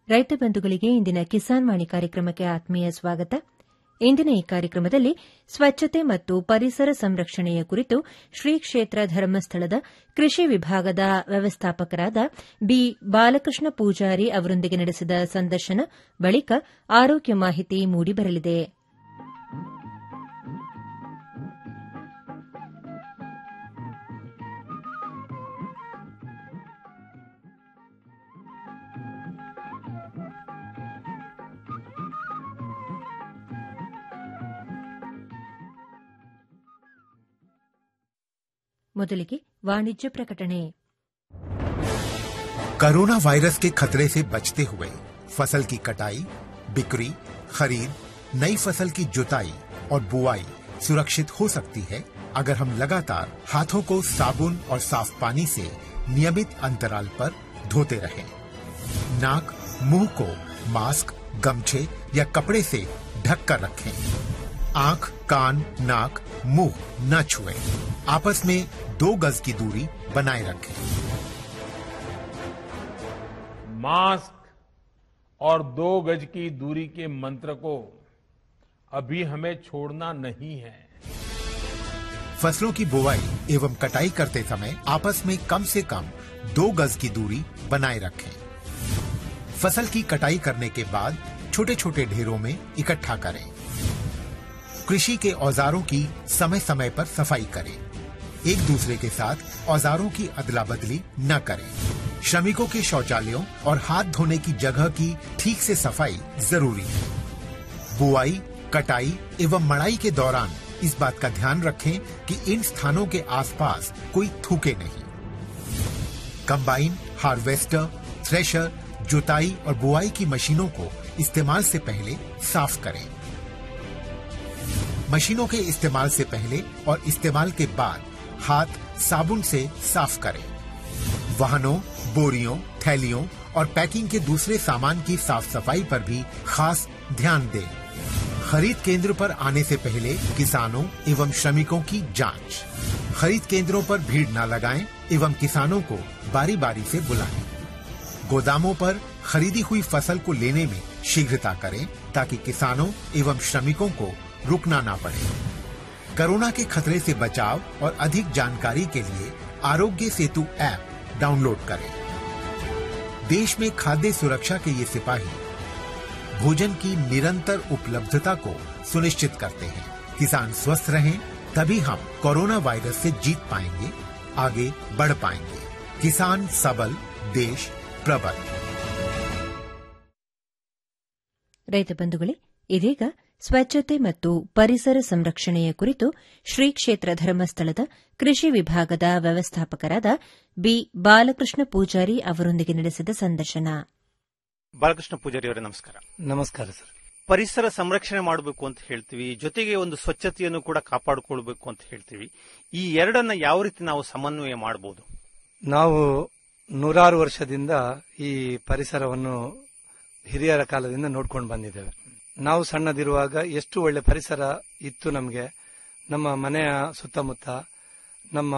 ರೈತ ಬಂಧುಗಳಿಗೆ ಇಂದಿನ ಕಿಸಾನ್ ವಾಣಿ ಕಾರ್ಯಕ್ರಮಕ್ಕೆ ಆತ್ಮೀಯ ಸ್ವಾಗತ ಇಂದಿನ ಈ ಕಾರ್ಯಕ್ರಮದಲ್ಲಿ ಸ್ವಚ್ಛತೆ ಮತ್ತು ಪರಿಸರ ಸಂರಕ್ಷಣೆಯ ಕುರಿತು ಶ್ರೀ ಕ್ಷೇತ್ರ ಧರ್ಮಸ್ಥಳದ ಕೃಷಿ ವಿಭಾಗದ ವ್ಯವಸ್ಥಾಪಕರಾದ ಬಿ ಬಾಲಕೃಷ್ಣ ಪೂಜಾರಿ ಅವರೊಂದಿಗೆ ನಡೆಸಿದ ಸಂದರ್ಶನ ಬಳಿಕ ಆರೋಗ್ಯ ಮಾಹಿತಿ ಮೂಡಿಬರಲಿದೆ ಮೊದಲಿಗೆ ವಾಣಿಜ್ಯ ಪ್ರಕಟಣೆ कोरोना वायरस के खतरे से बचते हुए फसल की कटाई बिक्री खरीद नई फसल की जुताई और बुआई सुरक्षित हो सकती है अगर हम लगातार हाथों को साबुन और साफ पानी से नियमित अंतराल पर धोते रहें। नाक मुंह को मास्क गमछे या कपड़े से ढक कर रखें आंख कान नाक मुंह न छुएं। आपस में दो गज की दूरी बनाए रखें मास्क और दो गज की दूरी के मंत्र को अभी हमें छोड़ना नहीं है फसलों की बुवाई एवं कटाई करते समय आपस में कम से कम दो गज की दूरी बनाए रखें फसल की कटाई करने के बाद छोटे छोटे ढेरों में इकट्ठा करें कृषि के औजारों की समय समय पर सफाई करें एक दूसरे के साथ औजारों की अदला बदली न करें श्रमिकों के शौचालयों और हाथ धोने की जगह की ठीक से सफाई जरूरी है बुआई कटाई एवं मड़ाई के दौरान इस बात का ध्यान रखें कि इन स्थानों के आसपास कोई थूके नहीं कंबाइन हार्वेस्टर थ्रेशर जुताई और बुआई की मशीनों को इस्तेमाल से पहले साफ करें मशीनों के इस्तेमाल से पहले और इस्तेमाल के बाद हाथ साबुन से साफ करें वाहनों बोरियों थैलियों और पैकिंग के दूसरे सामान की साफ सफाई पर भी खास ध्यान दें खरीद केंद्र पर आने से पहले किसानों एवं श्रमिकों की जांच खरीद केंद्रों पर भीड़ न लगाएं एवं किसानों को बारी बारी से बुलाएं गोदामों पर खरीदी हुई फसल को लेने में शीघ्रता करें ताकि किसानों एवं श्रमिकों को रुकना ना पड़े कोरोना के खतरे से बचाव और अधिक जानकारी के लिए आरोग्य सेतु ऐप डाउनलोड करें देश में खाद्य सुरक्षा के ये सिपाही भोजन की निरंतर उपलब्धता को सुनिश्चित करते हैं किसान स्वस्थ रहें तभी हम कोरोना वायरस से जीत पाएंगे आगे बढ़ पाएंगे किसान सबल देश प्रबल ರೈತ ಬಂಧುಗಳೇ ಇದೀಗ ಸ್ವಚ್ಛತೆ ಮತ್ತು ಪರಿಸರ ಸಂರಕ್ಷಣೆಯ ಕುರಿತು ಶ್ರೀ ಕ್ಷೇತ್ರ ಧರ್ಮಸ್ಥಳದ ಕೃಷಿ ವಿಭಾಗದ ವ್ಯವಸ್ಥಾಪಕರಾದ ಬಿ ಬಾಲಕೃಷ್ಣ ಪೂಜಾರಿ ಅವರೊಂದಿಗೆ ನಡೆಸಿದ ಸಂದರ್ಶನ ಬಾಲಕೃಷ್ಣ ಪೂಜಾರಿ ಅವರೇ ನಮಸ್ಕಾರ ನಮಸ್ಕಾರ ಸರ್ ಪರಿಸರ ಸಂರಕ್ಷಣೆ ಮಾಡಬೇಕು ಅಂತ ಹೇಳ್ತೀವಿ ಜೊತೆಗೆ ಒಂದು ಸ್ವಚ್ಛತೆಯನ್ನು ಕೂಡ ಕಾಪಾಡಿಕೊಳ್ಬೇಕು ಅಂತ ಹೇಳ್ತೀವಿ ಈ ಎರಡನ್ನ ಯಾವ ರೀತಿ ನಾವು ಸಮನ್ವಯ ಮಾಡಬಹುದು ನಾವು ನೂರಾರು ವರ್ಷದಿಂದ ಈ ಪರಿಸರವನ್ನು ಹಿರಿಯರ ಕಾಲದಿಂದ ನೋಡ್ಕೊಂಡು ಬಂದಿದ್ದೇವೆ ನಾವು ಸಣ್ಣದಿರುವಾಗ ಎಷ್ಟು ಒಳ್ಳೆ ಪರಿಸರ ಇತ್ತು ನಮಗೆ ನಮ್ಮ ಮನೆಯ ಸುತ್ತಮುತ್ತ ನಮ್ಮ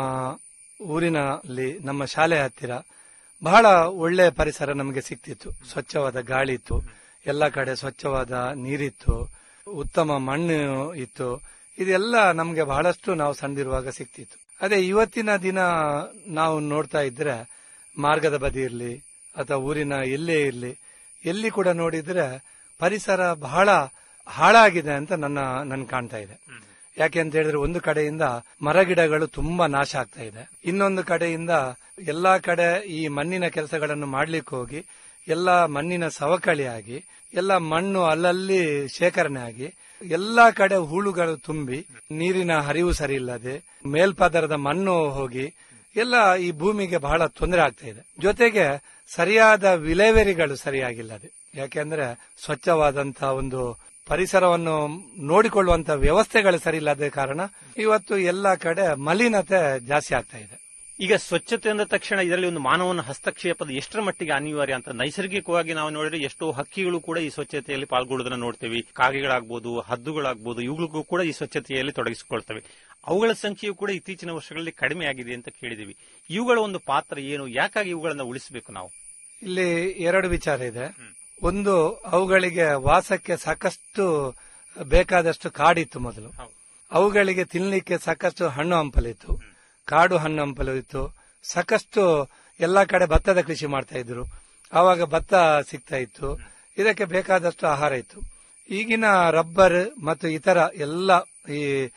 ಊರಿನಲ್ಲಿ ನಮ್ಮ ಶಾಲೆ ಹತ್ತಿರ ಬಹಳ ಒಳ್ಳೆ ಪರಿಸರ ನಮಗೆ ಸಿಕ್ತಿತ್ತು ಸ್ವಚ್ಛವಾದ ಗಾಳಿ ಇತ್ತು ಎಲ್ಲ ಕಡೆ ಸ್ವಚ್ಛವಾದ ನೀರಿತ್ತು ಉತ್ತಮ ಮಣ್ಣು ಇತ್ತು ಇದೆಲ್ಲ ನಮಗೆ ಬಹಳಷ್ಟು ನಾವು ಸಣ್ಣದಿರುವಾಗ ಸಿಕ್ತಿತ್ತು ಅದೇ ಇವತ್ತಿನ ದಿನ ನಾವು ನೋಡ್ತಾ ಇದ್ರೆ ಮಾರ್ಗದ ಬದಿ ಇರಲಿ ಅಥವಾ ಊರಿನ ಎಲ್ಲೇ ಇರಲಿ ಎಲ್ಲಿ ಕೂಡ ನೋಡಿದ್ರೆ ಪರಿಸರ ಬಹಳ ಹಾಳಾಗಿದೆ ಅಂತ ನನ್ನ ನನ್ ಕಾಣ್ತಾ ಇದೆ ಯಾಕೆ ಅಂತ ಹೇಳಿದ್ರೆ ಒಂದು ಕಡೆಯಿಂದ ಮರಗಿಡಗಳು ತುಂಬಾ ನಾಶ ಆಗ್ತಾ ಇದೆ ಇನ್ನೊಂದು ಕಡೆಯಿಂದ ಎಲ್ಲಾ ಕಡೆ ಈ ಮಣ್ಣಿನ ಕೆಲಸಗಳನ್ನು ಮಾಡ್ಲಿಕ್ಕೆ ಹೋಗಿ ಎಲ್ಲ ಮಣ್ಣಿನ ಸವಕಳಿಯಾಗಿ ಎಲ್ಲ ಮಣ್ಣು ಅಲ್ಲಲ್ಲಿ ಶೇಖರಣೆ ಆಗಿ ಎಲ್ಲಾ ಕಡೆ ಹೂಳುಗಳು ತುಂಬಿ ನೀರಿನ ಹರಿವು ಸರಿ ಇಲ್ಲದೆ ಮೇಲ್ಪದರದ ಮಣ್ಣು ಹೋಗಿ ಎಲ್ಲ ಈ ಭೂಮಿಗೆ ಬಹಳ ತೊಂದರೆ ಆಗ್ತಾ ಇದೆ ಜೊತೆಗೆ ಸರಿಯಾದ ವಿಲೇವರಿಗಳು ಸರಿಯಾಗಿಲ್ಲದೆ ಯಾಕೆಂದ್ರೆ ಸ್ವಚ್ಛವಾದಂತಹ ಒಂದು ಪರಿಸರವನ್ನು ನೋಡಿಕೊಳ್ಳುವಂತ ವ್ಯವಸ್ಥೆಗಳು ಸರಿ ಇಲ್ಲದ ಕಾರಣ ಇವತ್ತು ಎಲ್ಲ ಕಡೆ ಮಲಿನತೆ ಜಾಸ್ತಿ ಆಗ್ತಾ ಇದೆ ಈಗ ಸ್ವಚ್ಛತೆ ಅಂದ ತಕ್ಷಣ ಇದರಲ್ಲಿ ಒಂದು ಮಾನವನ ಹಸ್ತಕ್ಷೇಪದ ಎಷ್ಟರ ಮಟ್ಟಿಗೆ ಅನಿವಾರ್ಯ ಅಂತ ನೈಸರ್ಗಿಕವಾಗಿ ನಾವು ನೋಡಿದ್ರೆ ಎಷ್ಟೋ ಹಕ್ಕಿಗಳು ಕೂಡ ಈ ಸ್ವಚ್ಛತೆಯಲ್ಲಿ ಪಾಲ್ಗೊಳ್ಳೋದನ್ನ ನೋಡ್ತೇವೆ ಕಾಗೆಗಳಾಗ್ಬೋದು ಹದ್ದುಗಳಾಗ್ಬೋದು ಇವುಗಳಿಗೂ ಕೂಡ ಈ ಸ್ವಚ್ಛತೆಯಲ್ಲಿ ತೊಡಗಿಸಿಕೊಳ್ತವೆ ಅವುಗಳ ಸಂಖ್ಯೆಯು ಕೂಡ ಇತ್ತೀಚಿನ ವರ್ಷಗಳಲ್ಲಿ ಕಡಿಮೆ ಆಗಿದೆ ಅಂತ ಕೇಳಿದೀವಿ ಇವುಗಳ ಒಂದು ಪಾತ್ರ ಏನು ಯಾಕಾಗಿ ಇವುಗಳನ್ನ ಉಳಿಸಬೇಕು ನಾವು ಇಲ್ಲಿ ಎರಡು ವಿಚಾರ ಇದೆ ಒಂದು ಅವುಗಳಿಗೆ ವಾಸಕ್ಕೆ ಸಾಕಷ್ಟು ಬೇಕಾದಷ್ಟು ಕಾಡಿತ್ತು ಮೊದಲು ಅವುಗಳಿಗೆ ತಿನ್ಲಿಕ್ಕೆ ಸಾಕಷ್ಟು ಹಣ್ಣು ಹಂಪಲಿತ್ತು ಕಾಡು ಹಣ್ಣು ಹಂಪಲು ಇತ್ತು ಸಾಕಷ್ಟು ಎಲ್ಲಾ ಕಡೆ ಭತ್ತದ ಕೃಷಿ ಮಾಡ್ತಾ ಇದ್ರು ಆವಾಗ ಭತ್ತ ಸಿಗ್ತಾ ಇತ್ತು ಇದಕ್ಕೆ ಬೇಕಾದಷ್ಟು ಆಹಾರ ಇತ್ತು ಈಗಿನ ರಬ್ಬರ್ ಮತ್ತು ಇತರ ಎಲ್ಲ ಈ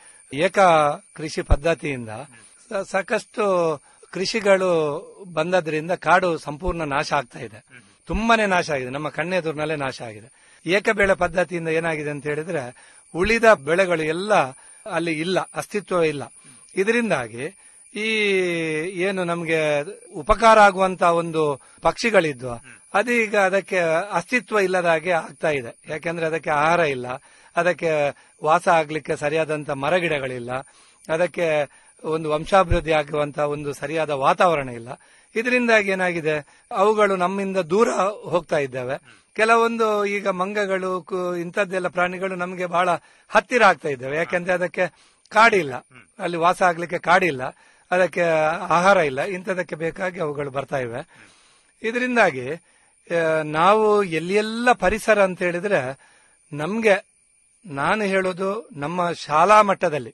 ಏಕ ಕೃಷಿ ಪದ್ಧತಿಯಿಂದ ಸ- ಸಾಕಷ್ಟು ಕೃಷಿಗಳು ಬಂದದ್ರಿಂದ ಕಾಡು ಸಂಪೂರ್ಣ ನಾಶ ಆಗ್ತಾ ಇದೆ ತುಂಬಾನೇ ನಾಶ ಆಗಿದೆ ನಮ್ಮ ಕಣ್ಣೆದುರಿನಲ್ಲೇ ನಾಶ ಆಗಿದೆ ಏಕ ಬೆಳೆ ಪದ್ಧತಿಯಿಂದ ಏನಾಗಿದೆ ಅಂತ ಹೇಳಿದ್ರೆ ಉಳಿದ ಬೆಳೆಗಳು ಎಲ್ಲ ಅಲ್ಲಿ ಇಲ್ಲ ಅಸ್ತಿತ್ವ ಇಲ್ಲ ಇದರಿಂದಾಗಿ ಈ ಏನು ನಮಗೆ ಉಪಕಾರ ಆಗುವಂತ ಒಂದು ಪಕ್ಷಿಗಳಿದ್ವು ಅದೀಗ ಅದಕ್ಕೆ ಅಸ್ತಿತ್ವ ಇಲ್ಲದ ಹಾಗೆ ಆಗ್ತಾ ಇದೆ ಯಾಕೆಂದ್ರೆ ಅದಕ್ಕೆ ಆಹಾರ ಇಲ್ಲ ಅದಕ್ಕೆ ವಾಸ ಆಗ್ಲಿಕ್ಕೆ ಸರಿಯಾದಂತ ಮರಗಿಡಗಳಿಲ್ಲ ಅದಕ್ಕೆ ಒಂದು ವಂಶಾಭಿವೃದ್ಧಿ ಆಗುವಂತ ಒಂದು ಸರಿಯಾದ ವಾತಾವರಣ ಇಲ್ಲ ಇದರಿಂದಾಗಿ ಏನಾಗಿದೆ ಅವುಗಳು ನಮ್ಮಿಂದ ದೂರ ಹೋಗ್ತಾ ಇದ್ದಾವೆ ಕೆಲವೊಂದು ಈಗ ಮಂಗಗಳು ಕು- ಇಂಥದ್ದೆಲ್ಲ ಪ್ರಾಣಿಗಳು ನಮಗೆ ಬಹಳ ಹತ್ತಿರ ಆಗ್ತಾ ಇದ್ದಾವೆ ಯಾಕೆಂದ್ರೆ ಅದಕ್ಕೆ ಕಾಡಿಲ್ಲ ಅಲ್ಲಿ ವಾಸ ಆಗ್ಲಿಕ್ಕೆ ಕಾಡಿಲ್ಲ ಅದಕ್ಕೆ ಆಹಾರ ಇಲ್ಲ ಇಂಥದಕ್ಕೆ ಬೇಕಾಗಿ ಅವುಗಳು ಬರ್ತಾ ಇವೆ ಇದರಿಂದಾಗಿ ಆ, ನಾವು ಎಲ್ಲಿಯೆಲ್ಲ ಪರಿಸರ ಅಂತ ಹೇಳಿದ್ರೆ ನಮ್ಗೆ ನಾನು ಹೇಳೋದು ನಮ್ಮ ಶಾಲಾ ಮಟ್ಟದಲ್ಲಿ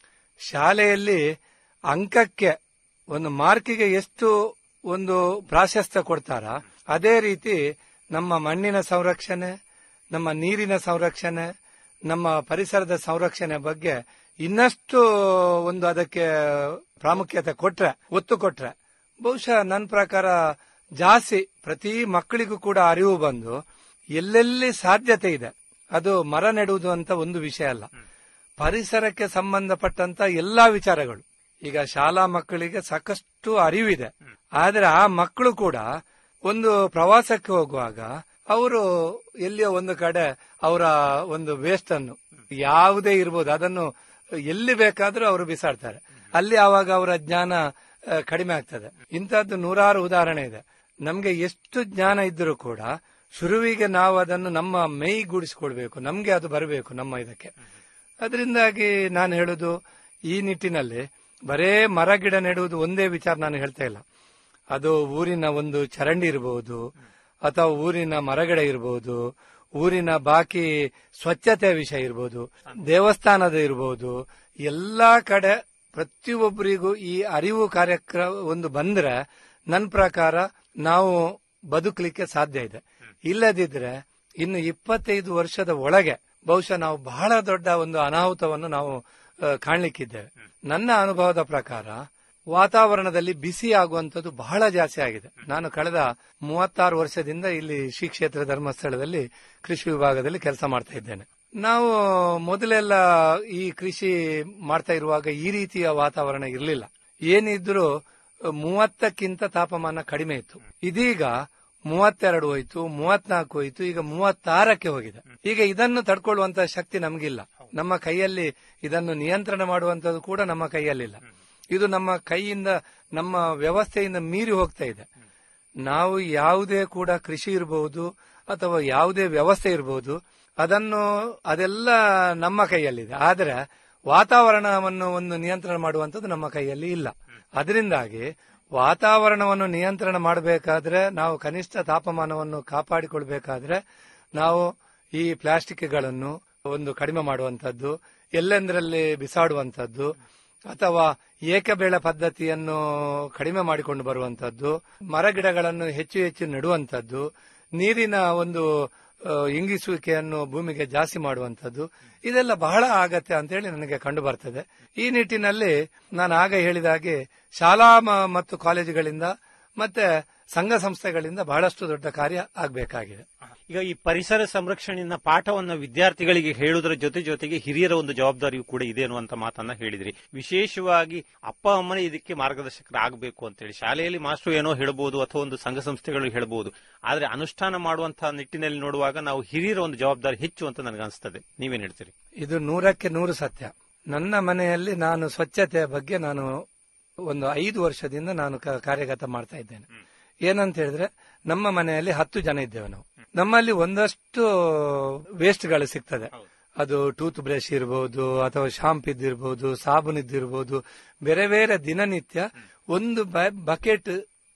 ಶಾಲೆಯಲ್ಲಿ ಅಂಕಕ್ಕೆ ಒಂದು ಮಾರ್ಕಿಗೆ ಎಷ್ಟು ಒಂದು ಪ್ರಾಶಸ್ತ್ಯ ಕೊಡ್ತಾರ ಅದೇ ರೀತಿ ನಮ್ಮ ಮಣ್ಣಿನ ಸಂರಕ್ಷಣೆ ನಮ್ಮ ನೀರಿನ ಸಂರಕ್ಷಣೆ ನಮ್ಮ ಪರಿಸರದ ಸಂರಕ್ಷಣೆ ಬಗ್ಗೆ ಇನ್ನಷ್ಟು ಒಂದು ಅದಕ್ಕೆ ಪ್ರಾಮುಖ್ಯತೆ ಕೊಟ್ರೆ ಒತ್ತು ಕೊಟ್ರೆ ಬಹುಶಃ ನನ್ನ ಪ್ರಕಾರ ಜಾಸ್ತಿ ಪ್ರತಿ ಮಕ್ಕಳಿಗೂ ಕೂಡ ಅರಿವು ಬಂದು ಎಲ್ಲೆಲ್ಲಿ ಸಾಧ್ಯತೆ ಇದೆ ಅದು ಮರ ನೆಡುವುದು ಅಂತ ಒಂದು ವಿಷಯ ಅಲ್ಲ ಪರಿಸರಕ್ಕೆ ಸಂಬಂಧಪಟ್ಟಂತ ಎಲ್ಲಾ ವಿಚಾರಗಳು ಈಗ ಶಾಲಾ ಮಕ್ಕಳಿಗೆ ಸಾಕಷ್ಟು ಅರಿವಿದೆ ಆದ್ರೆ ಆ ಮಕ್ಕಳು ಕೂಡ ಒಂದು ಪ್ರವಾಸಕ್ಕೆ ಹೋಗುವಾಗ ಅವರು ಎಲ್ಲಿಯೋ ಒಂದು ಕಡೆ ಅವರ ಒಂದು ವೇಸ್ಟ್ ಅನ್ನು ಯಾವುದೇ ಇರ್ಬೋದು ಅದನ್ನು ಎಲ್ಲಿ ಬೇಕಾದ್ರೂ ಅವರು ಬಿಸಾಡ್ತಾರೆ ಅಲ್ಲಿ ಆವಾಗ ಅವರ ಜ್ಞಾನ ಆ, ಕಡಿಮೆ ಆಗ್ತದೆ ಇಂತಹದ್ದು ನೂರಾರು ಉದಾಹರಣೆ ಇದೆ ನಮ್ಗೆ ಎಷ್ಟು ಜ್ಞಾನ ಇದ್ರೂ ಕೂಡ ಶುರುವಿಗೆ ನಾವು ಅದನ್ನು ನಮ್ಮ ಮೈಗೂಡಿಸಿಕೊಳ್ಬೇಕು ನಮ್ಗೆ ಅದು ಬರಬೇಕು ನಮ್ಮ ಇದಕ್ಕೆ ಅದರಿಂದಾಗಿ ನಾನು ಹೇಳುದು ಈ ನಿಟ್ಟಿನಲ್ಲಿ ಬರೇ ಮರ ಗಿಡ ನೆಡುವುದು ಒಂದೇ ವಿಚಾರ ನಾನು ಹೇಳ್ತಾ ಇಲ್ಲ ಅದು ಊರಿನ ಒಂದು ಚರಂಡಿ ಇರಬಹುದು ಅಥವಾ ಊರಿನ ಮರಗಿಡ ಇರಬಹುದು ಊರಿನ ಬಾಕಿ ಸ್ವಚ್ಛತೆ ವಿಷಯ ಇರಬಹುದು ದೇವಸ್ಥಾನದ ಇರಬಹುದು ಎಲ್ಲಾ ಕಡೆ ಪ್ರತಿಯೊಬ್ಬರಿಗೂ ಈ ಅರಿವು ಕಾರ್ಯಕ್ರಮ ಒಂದು ಬಂದ್ರೆ ನನ್ನ ಪ್ರಕಾರ ನಾವು ಬದುಕಲಿಕ್ಕೆ ಸಾಧ್ಯ ಇದೆ ಇಲ್ಲದಿದ್ರೆ ಇನ್ನು ಇಪ್ಪತ್ತೈದು ವರ್ಷದ ಒಳಗೆ ಬಹುಶಃ ನಾವು ಬಹಳ ದೊಡ್ಡ ಒಂದು ಅನಾಹುತವನ್ನು ನಾವು ಆ, ಕಾಣ್ಲಿಕ್ಕಿದ್ದೇವೆ ನನ್ನ ಅನುಭವದ ಪ್ರಕಾರ ವಾತಾವರಣದಲ್ಲಿ ಬಿಸಿ ಆಗುವಂತದ್ದು ಬಹಳ ಜಾಸ್ತಿ ಆಗಿದೆ ನಾನು ಕಳೆದ ಮೂವತ್ತಾರು ವರ್ಷದಿಂದ ಇಲ್ಲಿ ಶ್ರೀ ಕ್ಷೇತ್ರ ಧರ್ಮಸ್ಥಳದಲ್ಲಿ ಕೃಷಿ ವಿಭಾಗದಲ್ಲಿ ಕೆಲಸ ಮಾಡ್ತಾ ಇದ್ದೇನೆ ನಾವು ಮೊದಲೆಲ್ಲ ಈ ಕೃಷಿ ಮಾಡ್ತಾ ಇರುವಾಗ ಈ ರೀತಿಯ ವಾತಾವರಣ ಇರಲಿಲ್ಲ ಏನಿದ್ರು ಮೂವತ್ತಕ್ಕಿಂತ ತಾಪಮಾನ ಕಡಿಮೆ ಇತ್ತು ಇದೀಗ ಮೂವತ್ತೆರಡು ಹೋಯ್ತು ಮೂವತ್ನಾಲ್ಕು ಹೋಯ್ತು ಈಗ ಮೂವತ್ತಾರಕ್ಕೆ ಹೋಗಿದೆ ಈಗ ಇದನ್ನು ತಡ್ಕೊಳ್ಳುವಂತ ಶಕ್ತಿ ನಮಗಿಲ್ಲ ನಮ್ಮ ಕೈಯಲ್ಲಿ ಇದನ್ನು ನಿಯಂತ್ರಣ ಮಾಡುವಂತದ್ದು ಕೂಡ ನಮ್ಮ ಕೈಯಲ್ಲಿಲ್ಲ ಇದು ನಮ್ಮ ಕೈಯಿಂದ ನಮ್ಮ ವ್ಯವಸ್ಥೆಯಿಂದ ಮೀರಿ ಹೋಗ್ತಾ ಇದೆ ನಾವು ಯಾವುದೇ ಕೂಡ ಕೃಷಿ ಇರಬಹುದು ಅಥವಾ ಯಾವುದೇ ವ್ಯವಸ್ಥೆ ಇರಬಹುದು ಅದನ್ನು ಅದೆಲ್ಲ ನಮ್ಮ ಕೈಯಲ್ಲಿದೆ ಆದರೆ ವಾತಾವರಣವನ್ನು ಒಂದು ನಿಯಂತ್ರಣ ಮಾಡುವಂಥದ್ದು ನಮ್ಮ ಕೈಯಲ್ಲಿ ಇಲ್ಲ ಅದರಿಂದಾಗಿ ವಾತಾವರಣವನ್ನು ನಿಯಂತ್ರಣ ಮಾಡಬೇಕಾದ್ರೆ ನಾವು ಕನಿಷ್ಠ ತಾಪಮಾನವನ್ನು ಕಾಪಾಡಿಕೊಳ್ಬೇಕಾದ್ರೆ ನಾವು ಈ ಪ್ಲಾಸ್ಟಿಕ್ಗಳನ್ನು ಒಂದು ಕಡಿಮೆ ಮಾಡುವಂತದ್ದು ಎಲ್ಲೆಂದರಲ್ಲಿ ಬಿಸಾಡುವಂತದ್ದು ಅಥವಾ ಏಕಬೆಳೆ ಪದ್ಧತಿಯನ್ನು ಕಡಿಮೆ ಮಾಡಿಕೊಂಡು ಬರುವಂತದ್ದು ಮರಗಿಡಗಳನ್ನು ಹೆಚ್ಚು ಹೆಚ್ಚು ನೆಡುವಂತದ್ದು ನೀರಿನ ಒಂದು ಆ, ಇಂಗಿಸುವಿಕೆಯನ್ನು ಭೂಮಿಗೆ ಜಾಸ್ತಿ ಮಾಡುವಂತದ್ದು ಇದೆಲ್ಲ ಬಹಳ ಅಗತ್ಯ ಅಂತ ಹೇಳಿ ನನಗೆ ಕಂಡು ಬರ್ತದೆ ಈ ನಿಟ್ಟಿನಲ್ಲಿ ನಾನು ಆಗ ಹೇಳಿದ ಹಾಗೆ ಶಾಲಾ ಮ- ಮತ್ತು ಕಾಲೇಜುಗಳಿಂದ ಮತ್ತೆ ಸಂಘ ಸಂಸ್ಥೆಗಳಿಂದ ಬಹಳಷ್ಟು ದೊಡ್ಡ ಕಾರ್ಯ ಆಗಬೇಕಾಗಿದೆ ಈಗ ಈ ಪರಿಸರ ಸಂರಕ್ಷಣೆಯನ್ನ ಪಾಠವನ್ನ ವಿದ್ಯಾರ್ಥಿಗಳಿಗೆ ಹೇಳುವುದರ ಜೊತೆ ಜೊತೆಗೆ ಹಿರಿಯರ ಒಂದು ಜವಾಬ್ದಾರಿಯೂ ಕೂಡ ಇದೆ ಅನ್ನುವಂತ ಮಾತನ್ನ ಹೇಳಿದ್ರಿ ವಿಶೇಷವಾಗಿ ಅಪ್ಪ ಅಮ್ಮನೇ ಇದಕ್ಕೆ ಮಾರ್ಗದರ್ಶಕರಾಗಬೇಕು ಅಂತೇಳಿ ಶಾಲೆಯಲ್ಲಿ ಮಾಸ್ಟರ್ ಏನೋ ಹೇಳಬಹುದು ಅಥವಾ ಒಂದು ಸಂಘ ಸಂಸ್ಥೆಗಳು ಹೇಳಬಹುದು ಆದ್ರೆ ಅನುಷ್ಠಾನ ಮಾಡುವಂತಹ ನಿಟ್ಟಿನಲ್ಲಿ ನೋಡುವಾಗ ನಾವು ಹಿರಿಯರ ಒಂದು ಜವಾಬ್ದಾರಿ ಹೆಚ್ಚು ಅಂತ ನನಗನ್ಸ್ತದೆ ನೀವೇನ್ ಹೇಳ್ತೀರಿ ಇದು ನೂರಕ್ಕೆ ನೂರು ಸತ್ಯ ನನ್ನ ಮನೆಯಲ್ಲಿ ನಾನು ಸ್ವಚ್ಛತೆಯ ಬಗ್ಗೆ ನಾನು ಒಂದು ಐದು ವರ್ಷದಿಂದ ನಾನು ಕ- ಕಾರ್ಯಗತ ಮಾಡ್ತಾ ಇದ್ದೇನೆ ಏನಂತ ಹೇಳಿದ್ರೆ ನಮ್ಮ ಮನೆಯಲ್ಲಿ ಹತ್ತು ಜನ ಇದ್ದೇವೆ ನಾವು ನಮ್ಮಲ್ಲಿ ಒಂದಷ್ಟು ವೇಸ್ಟ್ಗಳು ಸಿಗ್ತದೆ ಅದು ಟೂತ್ ಬ್ರಷ್ ಇರಬಹುದು ಅಥವಾ ಶಾಂಪ್ ಇದ್ದಿರಬಹುದು ಸಾಬೂನ್ ಇದ್ದಿರಬಹುದು ಬೇರೆ ಬೇರೆ ದಿನನಿತ್ಯ ಒಂದು ಬಕೆಟ್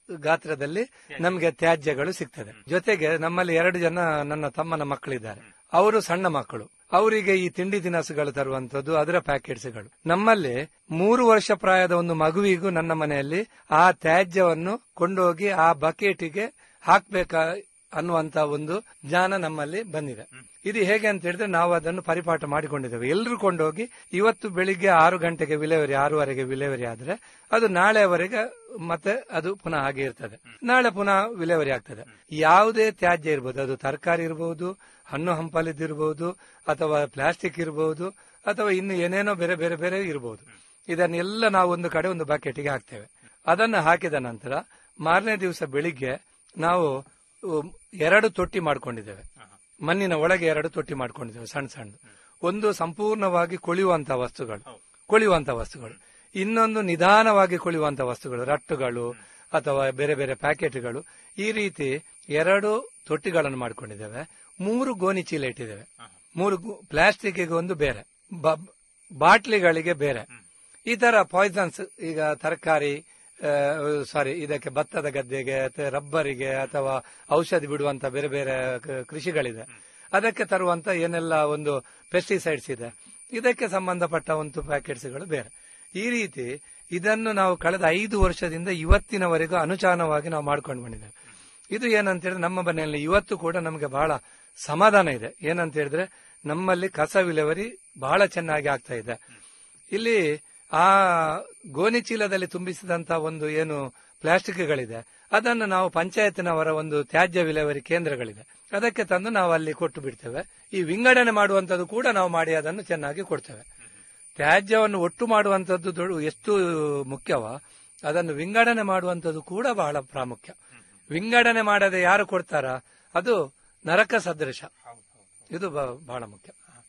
ಗಾತ್ರದಲ್ಲಿ ನಮಗೆ ತ್ಯಾಜ್ಯಗಳು ಸಿಗ್ತದೆ ಜೊತೆಗೆ ನಮ್ಮಲ್ಲಿ ಎರಡು ಜನ ನನ್ನ ತಮ್ಮನ ಮಕ್ಕಳಿದ್ದಾರೆ ಅವರು ಸಣ್ಣ ಮಕ್ಕಳು ಅವರಿಗೆ ಈ ತಿಂಡಿ ತಿನಸುಗಳು ತರುವಂತದ್ದು ಅದರ ಪ್ಯಾಕೆಟ್ಸ್ಗಳು ನಮ್ಮಲ್ಲಿ ಮೂರು ವರ್ಷ ಪ್ರಾಯದ ಒಂದು ಮಗುವಿಗೂ ನನ್ನ ಮನೆಯಲ್ಲಿ ಆ ತ್ಯಾಜ್ಯವನ್ನು ಕೊಂಡೋಗಿ ಆ ಬಕೆಟಿಗೆ ಹಾಕ್ಬೇಕಾ ಅನ್ನುವಂತ ಒಂದು ಜ್ಞಾನ ನಮ್ಮಲ್ಲಿ ಬಂದಿದೆ ಇದು ಹೇಗೆ ಅಂತ ಹೇಳಿದ್ರೆ ನಾವು ಅದನ್ನು ಪರಿಪಾಠ ಮಾಡಿಕೊಂಡಿದ್ದೇವೆ ಎಲ್ಲರೂ ಕೊಂಡೋಗಿ ಇವತ್ತು ಬೆಳಿಗ್ಗೆ ಆರು ಗಂಟೆಗೆ ವಿಲೇವರಿ ಆರೂವರೆಗೆ ವಿಲೇವರಿ ಆದ್ರೆ ಅದು ನಾಳೆವರೆಗೆ ಮತ್ತೆ ಅದು ಪುನಃ ಹಾಗೆ ಇರ್ತದೆ ನಾಳೆ ಪುನಃ ವಿಲೇವರಿ ಆಗ್ತದೆ ಯಾವುದೇ ತ್ಯಾಜ್ಯ ಇರಬಹುದು ಅದು ತರಕಾರಿ ಇರಬಹುದು ಹಣ್ಣು ಹಂಪಲಿದ್ದಿರಬಹುದು ಅಥವಾ ಪ್ಲಾಸ್ಟಿಕ್ ಇರಬಹುದು ಅಥವಾ ಇನ್ನು ಏನೇನೋ ಬೇರೆ ಬೇರೆ ಬೇರೆ ಇರಬಹುದು ಇದನ್ನೆಲ್ಲ ನಾವು ಒಂದು ಕಡೆ ಒಂದು ಬಕೆಟ್ಗೆ ಹಾಕ್ತೇವೆ ಅದನ್ನು ಹಾಕಿದ ನಂತರ ಮಾರನೇ ದಿವಸ ಬೆಳಿಗ್ಗೆ ನಾವು ಉಮ್, ಎರಡು ತೊಟ್ಟಿ ಮಾಡ್ಕೊಂಡಿದ್ದೇವೆ ಮಣ್ಣಿನ ಒಳಗೆ ಎರಡು ತೊಟ್ಟಿ ಮಾಡ್ಕೊಂಡಿದ್ದೇವೆ ಸಣ್ಣ ಸಣ್ಣ ಒಂದು ಸಂಪೂರ್ಣವಾಗಿ ಕೊಳೆಯುವಂತ ವಸ್ತುಗಳು ಕೊಳೆಯುವಂತ ವಸ್ತುಗಳು ಇನ್ನೊಂದು ನಿಧಾನವಾಗಿ ಕೊಳೆಯುವಂತ ವಸ್ತುಗಳು ರಟ್ಟುಗಳು ಅಥವಾ ಬೇರೆ ಬೇರೆ ಪ್ಯಾಕೆಟ್ಗಳು ಈ ರೀತಿ ಎರಡು ತೊಟ್ಟಿಗಳನ್ನು ಮಾಡ್ಕೊಂಡಿದ್ದೇವೆ ಮೂರು ಗೋಣಿ ಚೀಲ ಇಟ್ಟಿದ್ದೇವೆ ಮೂರು ಪ್ಲಾಸ್ಟಿಕ್ಗೆ ಒಂದು ಬೇರೆ ಬ- ಬಾಟ್ಲಿಗಳಿಗೆ ಬೇರೆ ಈ ತರ ಪಾಯ್ಸನ್ಸ್ ಈಗ ತರಕಾರಿ ಸಾರಿ ಇದಕ್ಕೆ ಭತ್ತದ ಗದ್ದೆಗೆ ಅಥವಾ ರಬ್ಬರಿಗೆ ಅಥವಾ ಔಷಧಿ ಬಿಡುವಂತ ಬೇರೆ ಬೇರೆ ಕ- ಕೃಷಿಗಳಿದೆ ಅದಕ್ಕೆ ತರುವಂತ ಏನೆಲ್ಲ ಒಂದು ಪೆಸ್ಟಿಸೈಡ್ಸ್ ಇದೆ ಇದಕ್ಕೆ ಸಂಬಂಧಪಟ್ಟ ಒಂದು ಪ್ಯಾಕೆಟ್ಸ್ಗಳು ಬೇರೆ ಈ ರೀತಿ ಇದನ್ನು ನಾವು ಕಳೆದ ಐದು ವರ್ಷದಿಂದ ಇವತ್ತಿನವರೆಗೂ ಅನುಚಾನವಾಗಿ ನಾವು ಮಾಡ್ಕೊಂಡು ಬಂದಿದ್ದೇವೆ ಇದು ಏನಂತ ಹೇಳಿದ್ರೆ ನಮ್ಮ ಮನೆಯಲ್ಲಿ ಇವತ್ತು ಕೂಡ ನಮಗೆ ಬಹಳ ಸಮಾಧಾನ ಇದೆ ಏನಂತ ಹೇಳಿದ್ರೆ ನಮ್ಮಲ್ಲಿ ಕಸ ವಿಲೇವರಿ ಬಹಳ ಚೆನ್ನಾಗಿ ಆಗ್ತಾ ಇದೆ ಇಲ್ಲಿ ಆ ಗೋಣಿ ಚೀಲದಲ್ಲಿ ತುಂಬಿಸಿದಂತ ಒಂದು ಏನು ಪ್ಲಾಸ್ಟಿಕ್ಗಳಿದೆ ಅದನ್ನು ನಾವು ಪಂಚಾಯತ್ನವರ ಒಂದು ತ್ಯಾಜ್ಯ ವಿಲೇವರಿ ಕೇಂದ್ರಗಳಿದೆ ಅದಕ್ಕೆ ತಂದು ನಾವು ಅಲ್ಲಿ ಕೊಟ್ಟು ಬಿಡ್ತೇವೆ ಈ ವಿಂಗಡಣೆ ಮಾಡುವಂತದ್ದು ಕೂಡ ನಾವು ಮಾಡಿ ಅದನ್ನು ಚೆನ್ನಾಗಿ ಕೊಡ್ತೇವೆ ತ್ಯಾಜ್ಯವನ್ನು ಒಟ್ಟು ಮಾಡುವಂತದ್ದು ದೊಡ್ಡ ಎಷ್ಟು ಮುಖ್ಯವ ಅದನ್ನು ವಿಂಗಡಣೆ ಮಾಡುವಂತದ್ದು ಕೂಡ ಬಹಳ ಪ್ರಾಮುಖ್ಯ ವಿಂಗಡಣೆ ಮಾಡದೆ ಯಾರು ಕೊಡ್ತಾರ ಅದು ನರಕ ಸದೃಶ ಇದು ಬ- ಬಹಳ ಮುಖ್ಯ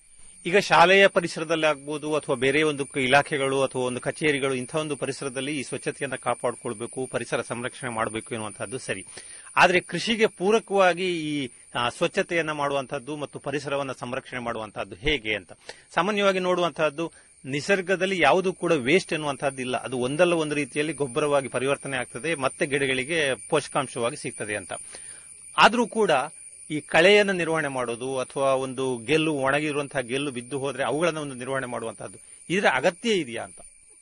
ಈಗ ಶಾಲೆಯ ಪರಿಸರದಲ್ಲಿ ಆಗ್ಬೋದು ಅಥವಾ ಬೇರೆ ಒಂದು ಕ- ಇಲಾಖೆಗಳು ಅಥವಾ ಒಂದು ಕಚೇರಿಗಳು ಇಂಥ ಒಂದು ಪರಿಸರದಲ್ಲಿ ಈ ಸ್ವಚ್ಛತೆಯನ್ನ ಕಾಪಾಡಿಕೊಳ್ಬೇಕು ಪರಿಸರ ಸಂರಕ್ಷಣೆ ಮಾಡಬೇಕು ಎನ್ನುವಂತಹದ್ದು ಸರಿ ಆದ್ರೆ ಕೃಷಿಗೆ ಪೂರಕವಾಗಿ ಈ ಆ, ಸ್ವಚ್ಛತೆಯನ್ನ ಮಾಡುವಂತಹದ್ದು ಮತ್ತು ಪರಿಸರವನ್ನ ಸಂರಕ್ಷಣೆ ಮಾಡುವಂತಹದ್ದು ಹೇಗೆ ಅಂತ ಸಾಮಾನ್ಯವಾಗಿ ನೋಡುವಂತಹದ್ದು ನಿಸರ್ಗದಲ್ಲಿ ಯಾವುದು ಕೂಡ ವೇಸ್ಟ್ ಎನ್ನುವಂತಹದ್ದು ಇಲ್ಲ ಅದು ಒಂದಲ್ಲ ಒಂದು ರೀತಿಯಲ್ಲಿ ಗೊಬ್ಬರವಾಗಿ ಪರಿವರ್ತನೆ ಆಗ್ತದೆ ಮತ್ತೆ ಗಿಡಗಳಿಗೆ ಪೋಷಕಾಂಶವಾಗಿ ಸಿಗ್ತದೆ ಅಂತ ಆದ್ರೂ ಕೂಡ ಈ ಕಳೆಯನ್ನು ನಿರ್ವಹಣೆ ಮಾಡೋದು ಅಥವಾ ಒಂದು ಗೆಲ್ಲು ಒಣಗಿರುವಂತಹ ಗೆಲ್ಲು ಬಿದ್ದು ಹೋದ್ರೆ ಅವುಗಳನ್ನ ಒಂದು ನಿರ್ವಹಣೆ ಮಾಡುವಂತಹದ್ದು ಇದರ ಅಗತ್ಯ ಇದೆಯಾ ಅಂತ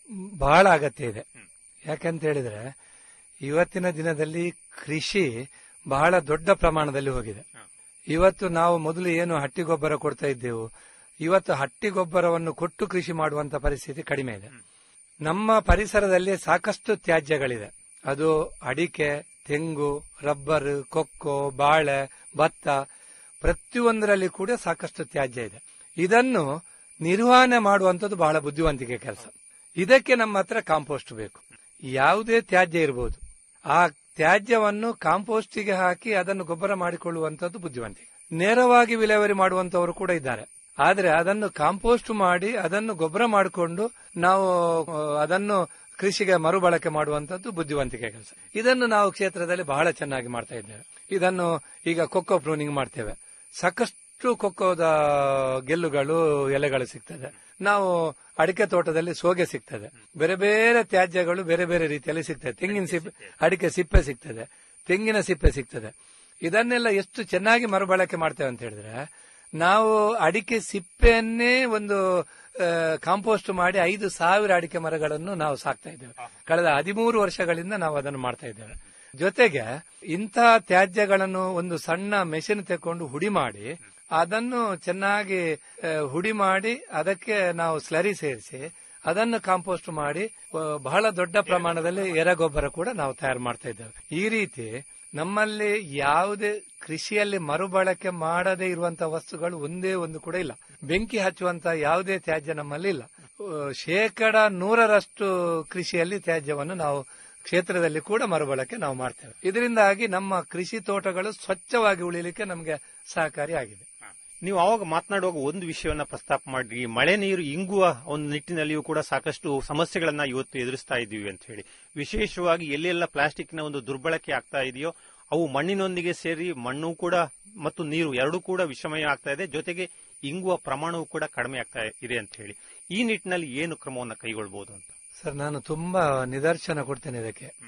ಬಹಳ ಅಗತ್ಯ ಇದೆ ಯಾಕಂತ ಹೇಳಿದ್ರೆ ಇವತ್ತಿನ ದಿನದಲ್ಲಿ ಕೃಷಿ ಬಹಳ ದೊಡ್ಡ ಪ್ರಮಾಣದಲ್ಲಿ ಹೋಗಿದೆ ಇವತ್ತು ನಾವು ಮೊದಲು ಏನು ಹಟ್ಟಿ ಗೊಬ್ಬರ ಕೊಡ್ತಾ ಇದ್ದೆವು ಇವತ್ತು ಹಟ್ಟಿ ಗೊಬ್ಬರವನ್ನು ಕೊಟ್ಟು ಕೃಷಿ ಮಾಡುವಂತ ಪರಿಸ್ಥಿತಿ ಕಡಿಮೆ ಇದೆ ನಮ್ಮ ಪರಿಸರದಲ್ಲಿ ಸಾಕಷ್ಟು ತ್ಯಾಜ್ಯಗಳಿದೆ ಅದು ಅಡಿಕೆ ತೆಂಗು ರಬ್ಬರ್ ಕೊಕ್ಕೋ ಬಾಳೆ ಭತ್ತ ಪ್ರತಿಯೊಂದರಲ್ಲಿ ಕೂಡ ಸಾಕಷ್ಟು ತ್ಯಾಜ್ಯ ಇದೆ ಇದನ್ನು ನಿರ್ವಹಣೆ ಮಾಡುವಂತದ್ದು ಬಹಳ ಬುದ್ಧಿವಂತಿಕೆ ಕೆಲಸ ಇದಕ್ಕೆ ನಮ್ಮ ಹತ್ರ ಕಾಂಪೋಸ್ಟ್ ಬೇಕು ಯಾವುದೇ ತ್ಯಾಜ್ಯ ಇರಬಹುದು ಆ ತ್ಯಾಜ್ಯವನ್ನು ಕಾಂಪೋಸ್ಟಿಗೆ ಹಾಕಿ ಅದನ್ನು ಗೊಬ್ಬರ ಮಾಡಿಕೊಳ್ಳುವಂತದ್ದು ಬುದ್ಧಿವಂತಿಕೆ ನೇರವಾಗಿ ವಿಲೇವಾರಿ ಮಾಡುವಂತವರು ಕೂಡ ಇದ್ದಾರೆ ಆದ್ರೆ ಅದನ್ನು ಕಾಂಪೋಸ್ಟ್ ಮಾಡಿ ಅದನ್ನು ಗೊಬ್ಬರ ಮಾಡಿಕೊಂಡು ನಾವು ಆ, ಅದನ್ನು ಕೃಷಿಗೆ ಮರುಬಳಕೆ ಮಾಡುವಂತದ್ದು ಬುದ್ಧಿವಂತಿಕೆ ಕೆಲಸ ಇದನ್ನು ನಾವು ಕ್ಷೇತ್ರದಲ್ಲಿ ಬಹಳ ಚೆನ್ನಾಗಿ ಮಾಡ್ತಾ ಇದ್ದೇವೆ ಇದನ್ನು ಈಗ ಕೊಕ್ಕೋ ಪ್ರೂನಿಂಗ್ ಮಾಡ್ತೇವೆ ಸಾಕಷ್ಟು ಕೊಕ್ಕೋದ ಗೆಲ್ಲುಗಳು ಎಲೆಗಳು ಸಿಗ್ತದೆ ನಾವು ಅಡಿಕೆ ತೋಟದಲ್ಲಿ ಸೋಗೆ ಸಿಗ್ತದೆ ಬೇರೆ ಬೇರೆ ತ್ಯಾಜ್ಯಗಳು ಬೇರೆ ಬೇರೆ ರೀತಿಯಲ್ಲಿ ಸಿಗ್ತದೆ ತೆಂಗಿನ ಸಿಪ್ಪೆ ಅಡಿಕೆ ಸಿಪ್ಪೆ ಸಿಗ್ತದೆ ತೆಂಗಿನ ಸಿಪ್ಪೆ ಸಿಗ್ತದೆ ಇದನ್ನೆಲ್ಲ ಎಷ್ಟು ಚೆನ್ನಾಗಿ ಮರುಬಳಕೆ ಮಾಡ್ತೇವೆ ಅಂತ ಹೇಳಿದ್ರೆ ನಾವು ಅಡಿಕೆ ಸಿಪ್ಪೆಯನ್ನೇ ಒಂದು ಕಾಂಪೋಸ್ಟ್ ಮಾಡಿ ಐದು ಸಾವಿರ ಅಡಿಕೆ ಮರಗಳನ್ನು ನಾವು ಸಾಕ್ತಾ ಇದ್ದೇವೆ ಕಳೆದ ಹದಿಮೂರು ವರ್ಷಗಳಿಂದ ನಾವು ಅದನ್ನು ಮಾಡ್ತಾ ಇದ್ದೇವೆ ಜೊತೆಗೆ ಇಂತಹ ತ್ಯಾಜ್ಯಗಳನ್ನು ಒಂದು ಸಣ್ಣ ಮೆಷಿನ್ ತೆಕೊಂಡು ಹುಡಿ ಮಾಡಿ ಅದನ್ನು ಚೆನ್ನಾಗಿ ಆ, ಹುಡಿ ಮಾಡಿ ಅದಕ್ಕೆ ನಾವು ಸ್ಲರಿ ಸೇರಿಸಿ ಅದನ್ನು ಕಾಂಪೋಸ್ಟ್ ಮಾಡಿ ಆ, ಬಹಳ ದೊಡ್ಡ ಪ್ರಮಾಣದಲ್ಲಿ ಎರೆಗೊಬ್ಬರ ಕೂಡ ನಾವು ತಯಾರು ಮಾಡ್ತಾ ಇದ್ದೇವೆ ಈ ರೀತಿ ನಮ್ಮಲ್ಲಿ ಯಾವುದೇ ಕೃಷಿಯಲ್ಲಿ ಮರುಬಳಕೆ ಮಾಡದೇ ಇರುವಂತಹ ವಸ್ತುಗಳು ಒಂದೇ ಒಂದು ಕೂಡ ಇಲ್ಲ ಬೆಂಕಿ ಹಚ್ಚುವಂತ ಯಾವುದೇ ತ್ಯಾಜ್ಯ ನಮ್ಮಲ್ಲಿ ಇಲ್ಲ ಆ, ಶೇಕಡ ನೂರರಷ್ಟು ಕೃಷಿಯಲ್ಲಿ ತ್ಯಾಜ್ಯವನ್ನು ನಾವು ಕ್ಷೇತ್ರದಲ್ಲಿ ಕೂಡ ಮರುಬಳಕೆ ನಾವು ಮಾಡ್ತೇವೆ ಇದರಿಂದಾಗಿ ನಮ್ಮ ಕೃಷಿ ತೋಟಗಳು ಸ್ವಚ್ಛವಾಗಿ ಉಳಿಲಿಕ್ಕೆ ನಮಗೆ ಸಹಕಾರಿ ಆಗಿದೆ ನೀವು ಅವಾಗ ಮಾತನಾಡುವಾಗ ಒಂದು ವಿಷಯವನ್ನ ಪ್ರಸ್ತಾಪ ಮಾಡಿ ಮಳೆ ನೀರು ಇಂಗುವ ಒಂದು ನಿಟ್ಟಿನಲ್ಲಿಯೂ ಕೂಡ ಸಾಕಷ್ಟು ಸಮಸ್ಯೆಗಳನ್ನ ಇವತ್ತು ಎದುರಿಸ್ತಾ ಇದ್ದೀವಿ ಅಂತ ಹೇಳಿ ವಿಶೇಷವಾಗಿ ಎಲ್ಲೆಲ್ಲ ಪ್ಲಾಸ್ಟಿಕ್ನ ಒಂದು ದುರ್ಬಳಕೆ ಆಗ್ತಾ ಇದೆಯೋ ಅವು ಮಣ್ಣಿನೊಂದಿಗೆ ಸೇರಿ ಮಣ್ಣು ಕೂಡ ಮತ್ತು ನೀರು ಎರಡೂ ಕೂಡ ವಿಷಮಯ ಆಗ್ತಾ ಇದೆ ಜೊತೆಗೆ ಇಂಗುವ ಪ್ರಮಾಣವೂ ಕೂಡ ಕಡಿಮೆ ಆಗ್ತಾ ಇದೆ ಅಂತ ಹೇಳಿ ಈ ನಿಟ್ಟಿನಲ್ಲಿ ಏನು ಕ್ರಮವನ್ನು ಕೈಗೊಳ್ಳಬಹುದು ಅಂತ ಸರ್ ನಾನು ತುಂಬಾ ನಿದರ್ಶನ ಕೊಡ್ತೇನೆ ಇದಕ್ಕೆ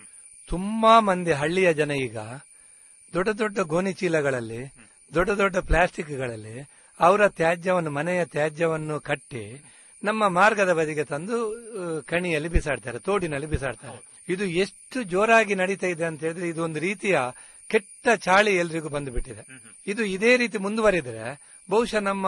ತುಂಬಾ ಮಂದಿ ಹಳ್ಳಿಯ ಜನ ಈಗ ದೊಡ್ಡ ದೊಡ್ಡ ಗೋಣಿ ಚೀಲಗಳಲ್ಲಿ ದೊಡ್ಡ ದೊಡ್ಡ ಪ್ಲಾಸ್ಟಿಕ್ಗಳಲ್ಲಿ ಅವರ ತ್ಯಾಜ್ಯವನ್ನು ಮನೆಯ ತ್ಯಾಜ್ಯವನ್ನು ಕಟ್ಟಿ ನಮ್ಮ ಮಾರ್ಗದ ಬದಿಗೆ ತಂದು ಆ, ಕಣಿಯಲ್ಲಿ ಬಿಸಾಡ್ತಾರೆ ತೋಡಿನಲ್ಲಿ ಬಿಸಾಡ್ತಾರೆ ಇದು ಎಷ್ಟು ಜೋರಾಗಿ ನಡೀತಾ ಇದೆ ಅಂತ ಹೇಳಿದ್ರೆ ಇದು ಒಂದು ರೀತಿಯ ಕೆಟ್ಟ ಚಾಳಿ ಎಲ್ರಿಗೂ ಬಂದು ಬಿಟ್ಟಿದೆ ಇದು ಇದೇ ರೀತಿ ಮುಂದುವರಿದ್ರೆ ಬಹುಶಃ ನಮ್ಮ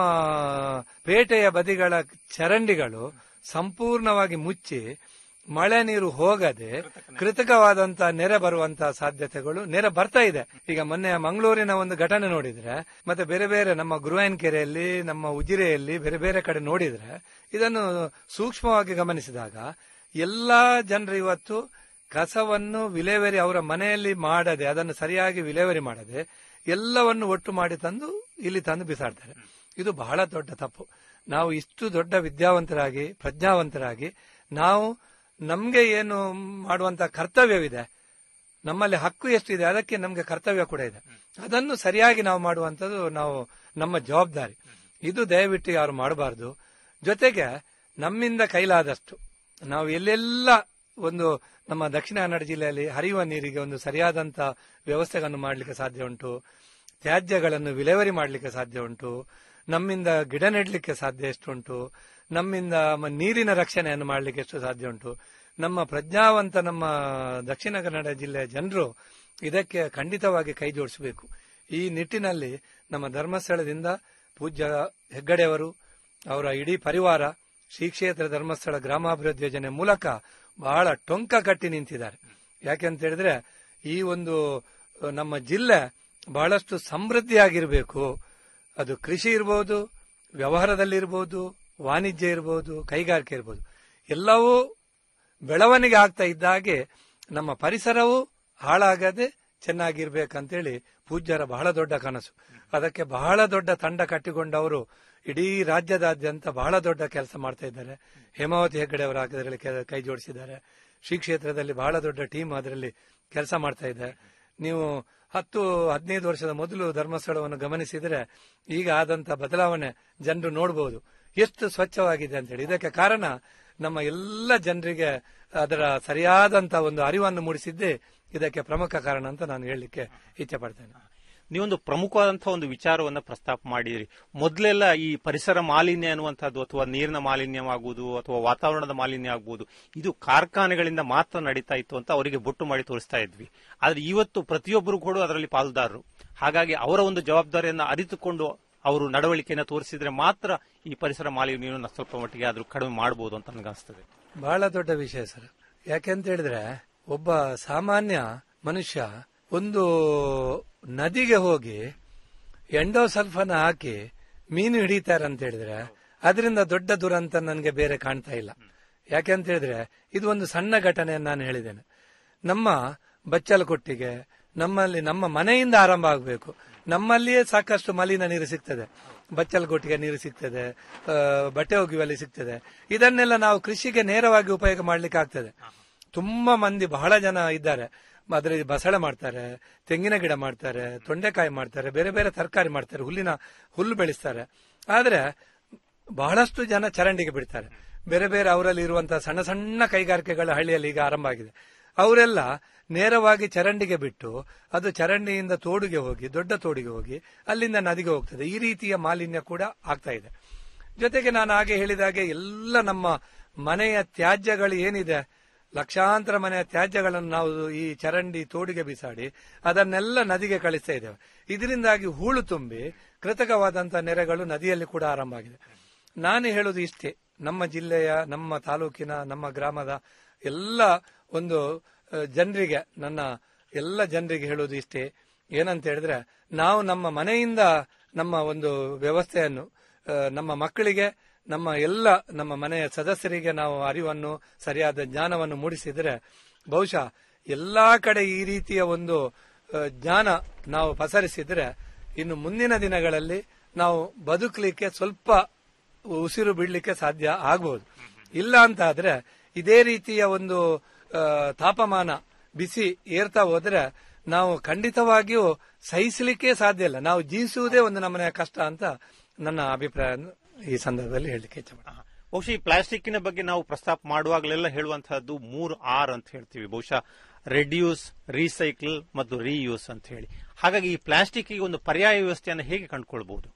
ಪೇಟೆಯ ಬದಿಗಳ ಚರಂಡಿಗಳು ಸಂಪೂರ್ಣವಾಗಿ ಮುಚ್ಚಿ ಮಳೆ ನೀರು ಹೋಗದೆ ಕೃತಕವಾದಂತಹ ನೆರೆ ಬರುವಂತಹ ಸಾಧ್ಯತೆಗಳು ನೆರೆ ಬರ್ತಾ ಇದೆ ಈಗ ಮೊನ್ನೆ ಮಂಗಳೂರಿನ ಒಂದು ಘಟನೆ ನೋಡಿದ್ರೆ ಮತ್ತೆ ಬೇರೆ ಬೇರೆ ನಮ್ಮ ಗುರುವಾಯನ್ ಕೆರೆಯಲ್ಲಿ ನಮ್ಮ ಉಜಿರೆಯಲ್ಲಿ ಬೇರೆ ಬೇರೆ ಕಡೆ ನೋಡಿದ್ರೆ ಇದನ್ನು ಸೂಕ್ಷ್ಮವಾಗಿ ಗಮನಿಸಿದಾಗ ಎಲ್ಲಾ ಜನರು ಇವತ್ತು ಕಸವನ್ನು ವಿಲೇವರಿ ಅವರ ಮನೆಯಲ್ಲಿ ಮಾಡದೆ ಅದನ್ನು ಸರಿಯಾಗಿ ವಿಲೇವರಿ ಮಾಡದೆ ಎಲ್ಲವನ್ನು ಒಟ್ಟು ಮಾಡಿ ತಂದು ಇಲ್ಲಿ ತಂದು ಬಿಸಾಡ್ತಾರೆ ಇದು ಬಹಳ ದೊಡ್ಡ ತಪ್ಪು ನಾವು ಇಷ್ಟು ದೊಡ್ಡ ವಿದ್ಯಾವಂತರಾಗಿ ಪ್ರಜ್ಞಾವಂತರಾಗಿ ನಾವು ನಮ್ಗೆ ಏನು ಮಾಡುವಂತ ಕರ್ತವ್ಯವಿದೆ ನಮ್ಮಲ್ಲಿ ಹಕ್ಕು ಎಷ್ಟಿದೆ ಅದಕ್ಕೆ ನಮ್ಗೆ ಕರ್ತವ್ಯ ಕೂಡ ಇದೆ ಅದನ್ನು ಸರಿಯಾಗಿ ನಾವು ಮಾಡುವಂತದ್ದು ನಾವು ನಮ್ಮ ಜವಾಬ್ದಾರಿ ಇದು ದಯವಿಟ್ಟು ಯಾರು ಮಾಡಬಾರದು ಜೊತೆಗೆ ನಮ್ಮಿಂದ ಕೈಲಾದಷ್ಟು ನಾವು ಎಲ್ಲೆಲ್ಲ ಒಂದು ನಮ್ಮ ದಕ್ಷಿಣ ಕನ್ನಡ ಜಿಲ್ಲೆಯಲ್ಲಿ ಹರಿಯುವ ನೀರಿಗೆ ಒಂದು ಸರಿಯಾದಂತ ವ್ಯವಸ್ಥೆಗಳನ್ನು ಮಾಡಲಿಕ್ಕೆ ಸಾಧ್ಯ ಉಂಟು ತ್ಯಾಜ್ಯಗಳನ್ನು ವಿಲೇವರಿ ಮಾಡಲಿಕ್ಕೆ ಸಾಧ್ಯ ಉಂಟು ನಮ್ಮಿಂದ ಗಿಡ ನೆಡಲಿಕ್ಕೆ ಸಾಧ್ಯ ಎಷ್ಟುಂಟು ನಮ್ಮಿಂದ ಮ- ನೀರಿನ ರಕ್ಷಣೆಯನ್ನು ಮಾಡಲಿಕ್ಕೆ ಎಷ್ಟು ಸಾಧ್ಯ ಉಂಟು ನಮ್ಮ ಪ್ರಜ್ಞಾವಂತ ನಮ್ಮ ದಕ್ಷಿಣ ಕನ್ನಡ ಜಿಲ್ಲೆಯ ಜನರು ಇದಕ್ಕೆ ಖಂಡಿತವಾಗಿ ಕೈ ಜೋಡಿಸಬೇಕು ಈ ನಿಟ್ಟಿನಲ್ಲಿ ನಮ್ಮ ಧರ್ಮಸ್ಥಳದಿಂದ ಪೂಜ್ಯ ಹೆಗ್ಗಡೆಯವರು ಅವರ ಇಡೀ ಪರಿವಾರ ಶ್ರೀ ಕ್ಷೇತ್ರ ಧರ್ಮಸ್ಥಳ ಗ್ರಾಮಾಭಿವೃದ್ಧಿ ಯೋಜನೆ ಮೂಲಕ ಬಹಳ ಟೊಂಕ ಕಟ್ಟಿ ನಿಂತಿದ್ದಾರೆ ಯಾಕೆಂತ ಹೇಳಿದ್ರೆ ಈ ಒಂದು ಅಹ್, ನಮ್ಮ ಜಿಲ್ಲೆ ಬಹಳಷ್ಟು ಸಮೃದ್ಧಿಯಾಗಿರಬೇಕು ಅದು ಕೃಷಿ ಇರಬಹುದು ವ್ಯವಹಾರದಲ್ಲಿರ್ಬೋದು ವಾಣಿಜ್ಯ ಇರಬಹುದು ಕೈಗಾರಿಕೆ ಇರಬಹುದು ಎಲ್ಲವೂ ಬೆಳವಣಿಗೆ ಆಗ್ತಾ ಇದ್ದ ಹಾಗೆ ನಮ್ಮ ಪರಿಸರವು ಹಾಳಾಗದೆ ಚೆನ್ನಾಗಿರ್ಬೇಕಂತೇಳಿ ಪೂಜ್ಯರ ಬಹಳ ದೊಡ್ಡ ಕನಸು ಅದಕ್ಕೆ ಬಹಳ ದೊಡ್ಡ ತಂಡ ಕಟ್ಟಿಕೊಂಡವರು ಇಡೀ ರಾಜ್ಯದಾದ್ಯಂತ ಬಹಳ ದೊಡ್ಡ ಕೆಲಸ ಮಾಡ್ತಾ ಇದ್ದಾರೆ ಹೇಮಾವತಿ ಹೆಗ್ಗಡೆ ಅವರು ಅದರಲ್ಲಿ ಕೆ- ಕೈ ಜೋಡಿಸಿದ್ದಾರೆ ಶ್ರೀ ಕ್ಷೇತ್ರದಲ್ಲಿ ಬಹಳ ದೊಡ್ಡ ಟೀಮ್ ಅದರಲ್ಲಿ ಕೆಲಸ ಮಾಡ್ತಾ ಇದೆ ನೀವು ಹತ್ತು ಹದಿನೈದು ವರ್ಷದ ಮೊದಲು ಧರ್ಮಸ್ಥಳವನ್ನು ಗಮನಿಸಿದರೆ ಈಗ ಆದಂತ ಬದಲಾವಣೆ ಜನರು ನೋಡಬಹುದು ಎಷ್ಟು ಸ್ವಚ್ಛವಾಗಿದೆ ಅಂತೇಳಿ ಇದಕ್ಕೆ ಕಾರಣ ನಮ್ಮ ಎಲ್ಲ ಜನರಿಗೆ ಅದರ ಸರಿಯಾದಂತ ಒಂದು ಅರಿವನ್ನು ಮೂಡಿಸಿದ್ದೇ ಇದಕ್ಕೆ ಪ್ರಮುಖ ಕಾರಣ ಅಂತ ನಾನು ಹೇಳಲಿಕ್ಕೆ ಇಚ್ಛೆ ಪಡ್ತೇನೆ ನೀವೊಂದು ಪ್ರಮುಖವಾದಂತಹ ಒಂದು ವಿಚಾರವನ್ನ ಪ್ರಸ್ತಾಪ ಮಾಡಿದ್ರಿ ಮೊದಲೆಲ್ಲ ಈ ಪರಿಸರ ಮಾಲಿನ್ಯ ಅನ್ನುವಂಥದ್ದು ಅಥವಾ ನೀರಿನ ಮಾಲಿನ್ಯವಾಗುವುದು ಅಥವಾ ವಾತಾವರಣದ ಮಾಲಿನ್ಯ ಆಗ್ಬೋದು ಇದು ಕಾರ್ಖಾನೆಗಳಿಂದ ಮಾತ್ರ ನಡೀತಾ ಇತ್ತು ಅಂತ ಅವರಿಗೆ ಬೊಟ್ಟು ಮಾಡಿ ತೋರಿಸ್ತಾ ಇದ್ವಿ ಆದ್ರೆ ಇವತ್ತು ಪ್ರತಿಯೊಬ್ಬರು ಕೂಡ ಅದರಲ್ಲಿ ಪಾಲ್ದಾರರು ಹಾಗಾಗಿ ಅವರ ಒಂದು ಜವಾಬ್ದಾರಿಯನ್ನು ಅರಿತುಕೊಂಡು ಅವರು ನಡವಳಿಕೆಯನ್ನು ತೋರಿಸಿದ್ರೆ ಮಾತ್ರ ಈ ಪರಿಸರ ಮಾಲಿನ್ಯವನ್ನು ಸ್ವಲ್ಪ ಮಟ್ಟಿಗೆ ಆದ್ರೂ ಕಡಿಮೆ ಮಾಡಬಹುದು ಅಂತ ನನಗನ್ನಿಸ್ತದೆ ಬಹಳ ದೊಡ್ಡ ವಿಷಯ ಸರ್ ಯಾಕೆಂತ ಹೇಳಿದ್ರೆ ಒಬ್ಬ ಸಾಮಾನ್ಯ ಮನುಷ್ಯ ಒಂದು ನದಿಗೆ ಹೋಗಿ ಎಂಡೋಸಲ್ಫನ ಹಾಕಿ ಮೀನು ಹಿಡಿತಾರೆ ಅಂತ ಹೇಳಿದ್ರೆ ಅದರಿಂದ ದೊಡ್ಡ ದುರಂತ ನನಗೆ ಬೇರೆ ಕಾಣ್ತಾ ಇಲ್ಲ ಯಾಕೆಂತ ಹೇಳಿದ್ರೆ ಇದು ಒಂದು ಸಣ್ಣ ಘಟನೆಯನ್ನು ನಾನು ಹೇಳಿದ್ದೇನೆ ನಮ್ಮ ಬಚ್ಚಲಕೊಟ್ಟಿಗೆ ನಮ್ಮಲ್ಲಿ ನಮ್ಮ ಮನೆಯಿಂದ ಆರಂಭ ಆಗಬೇಕು ನಮ್ಮಲ್ಲಿಯೇ ಸಾಕಷ್ಟು ಮಲಿನ ನೀರು ಸಿಗ್ತದೆ ಬಚ್ಚಲಕೊಟ್ಟಿಗೆ ನೀರು ಸಿಗ್ತದೆ ಆ, ಬಟ್ಟೆ ಒಗೆಯುವಲ್ಲಿ ಸಿಗ್ತದೆ ಇದನ್ನೆಲ್ಲ ನಾವು ಕೃಷಿಗೆ ನೇರವಾಗಿ ಉಪಯೋಗ ಮಾಡ್ಲಿಕ್ಕೆ ಆಗ್ತದೆ ತುಂಬಾ ಮಂದಿ ಬಹಳ ಜನ ಇದ್ದಾರೆ ಅದರಲ್ಲಿ ಬಸಳೆ ಮಾಡ್ತಾರೆ ತೆಂಗಿನ ಗಿಡ ಮಾಡ್ತಾರೆ ತೊಂಡೆಕಾಯಿ ಮಾಡ್ತಾರೆ ಬೇರೆ ಬೇರೆ ತರಕಾರಿ ಮಾಡ್ತಾರೆ ಹುಲ್ಲಿನ ಹುಲ್ಲು ಬೆಳೆಸ್ತಾರೆ ಆದ್ರೆ ಬಹಳಷ್ಟು ಜನ ಚರಂಡಿಗೆ ಬಿಡ್ತಾರೆ ಬೇರೆ ಬೇರೆ ಅವರಲ್ಲಿ ಇರುವಂತಹ ಸಣ್ಣ ಸಣ್ಣ ಕೈಗಾರಿಕೆಗಳ ಹಳ್ಳಿಯಲ್ಲಿ ಈಗ ಆರಂಭ ಆಗಿದೆ ಅವರೆಲ್ಲ ನೇರವಾಗಿ ಚರಂಡಿಗೆ ಬಿಟ್ಟು ಅದು ಚರಂಡಿಯಿಂದ ತೋಡಿಗೆ ಹೋಗಿ ದೊಡ್ಡ ತೋಡಿಗೆ ಹೋಗಿ ಅಲ್ಲಿಂದ ನದಿಗೆ ಹೋಗ್ತದೆ ಈ ರೀತಿಯ ಮಾಲಿನ್ಯ ಕೂಡ ಆಗ್ತಾ ಇದೆ ಜೊತೆಗೆ ನಾನು ಹಾಗೆ ಹೇಳಿದಾಗೆ ಎಲ್ಲ ನಮ್ಮ ಮನೆಯ ತ್ಯಾಜ್ಯಗಳು ಏನಿದೆ ಲಕ್ಷಾಂತರ ಮನೆಯ ತ್ಯಾಜ್ಯಗಳನ್ನು ನಾವು ಈ ಚರಂಡಿ ತೋಡಿಗೆ ಬಿಸಾಡಿ ಅದನ್ನೆಲ್ಲ ನದಿಗೆ ಕಳಿಸ್ತಾ ಇದ್ದೇವೆ ಇದರಿಂದಾಗಿ ಹೂಳು ತುಂಬಿ ಕೃತಕವಾದಂತಹ ನೆರೆಗಳು ನದಿಯಲ್ಲಿ ಕೂಡ ಆರಂಭ ಆಗಿದೆ ನಾನು ಹೇಳುದು ಇಷ್ಟೇ ನಮ್ಮ ಜಿಲ್ಲೆಯ ನಮ್ಮ ತಾಲೂಕಿನ ನಮ್ಮ ಗ್ರಾಮದ ಎಲ್ಲ ಒಂದು ಜನರಿಗೆ ನನ್ನ ಎಲ್ಲ ಜನರಿಗೆ ಹೇಳುವುದು ಇಷ್ಟೇ ಏನಂತ ಹೇಳಿದ್ರೆ ನಾವು ನಮ್ಮ ಮನೆಯಿಂದ ನಮ್ಮ ಒಂದು ವ್ಯವಸ್ಥೆಯನ್ನು ಆ, ನಮ್ಮ ಮಕ್ಕಳಿಗೆ ನಮ್ಮ ಎಲ್ಲ ನಮ್ಮ ಮನೆಯ ಸದಸ್ಯರಿಗೆ ನಾವು ಅರಿವನ್ನು ಸರಿಯಾದ ಜ್ಞಾನವನ್ನು ಮೂಡಿಸಿದರೆ ಬಹುಶಃ ಎಲ್ಲಾ ಕಡೆ ಈ ರೀತಿಯ ಒಂದು ಆ, ಜ್ಞಾನ ನಾವು ಪಸರಿಸಿದ್ರೆ ಇನ್ನು ಮುಂದಿನ ದಿನಗಳಲ್ಲಿ ನಾವು ಬದುಕಲಿಕ್ಕೆ ಸ್ವಲ್ಪ ಉಸಿರು ಬಿಡಲಿಕ್ಕೆ ಸಾಧ್ಯ ಆಗಬಹುದು ಇಲ್ಲ ಅಂತ ಆದ್ರೆ ಇದೇ ರೀತಿಯ ಒಂದು ಆ, ತಾಪಮಾನ ಬಿಸಿ ಏರ್ತಾ ಹೋದ್ರೆ ನಾವು ಖಂಡಿತವಾಗಿಯೂ ಸಹಿಸಲಿಕ್ಕೆ ಸಾಧ್ಯ ಇಲ್ಲ ನಾವು ಜೀವಿಸುವುದೇ ಒಂದು ನಮ್ಮನೆಯ ಕಷ್ಟ ಅಂತ ನನ್ನ ಅಭಿಪ್ರಾಯ ಈ ಸಂದರ್ಭದಲ್ಲಿ ಹೇಳಲಿಕ್ಕೆ ಇಚ್ಛೆ ಬಹುಶಃ ಈ ಪ್ಲಾಸ್ಟಿಕ್ಕಿನ ಬಗ್ಗೆ ನಾವು ಪ್ರಸ್ತಾಪ ಮಾಡುವಾಗಲೆಲ್ಲ ಹೇಳುವಂತಹದ್ದು ಮೂರು ಆರ್ ಅಂತ ಹೇಳ್ತೀವಿ ಬಹುಶಃ ರೆಡ್ಯೂಸ್ ರೀಸೈಕಲ್ ಮತ್ತು ರೀಯೂಸ್ ಅಂತ ಹೇಳಿ ಹಾಗಾಗಿ ಈ ಪ್ಲಾಸ್ಟಿಕ್ಗೆ ಒಂದು ಪರ್ಯಾಯ ವ್ಯವಸ್ಥೆಯನ್ನು ಹೇಗೆ ಕಂಡುಕೊಳ್ಬಹುದು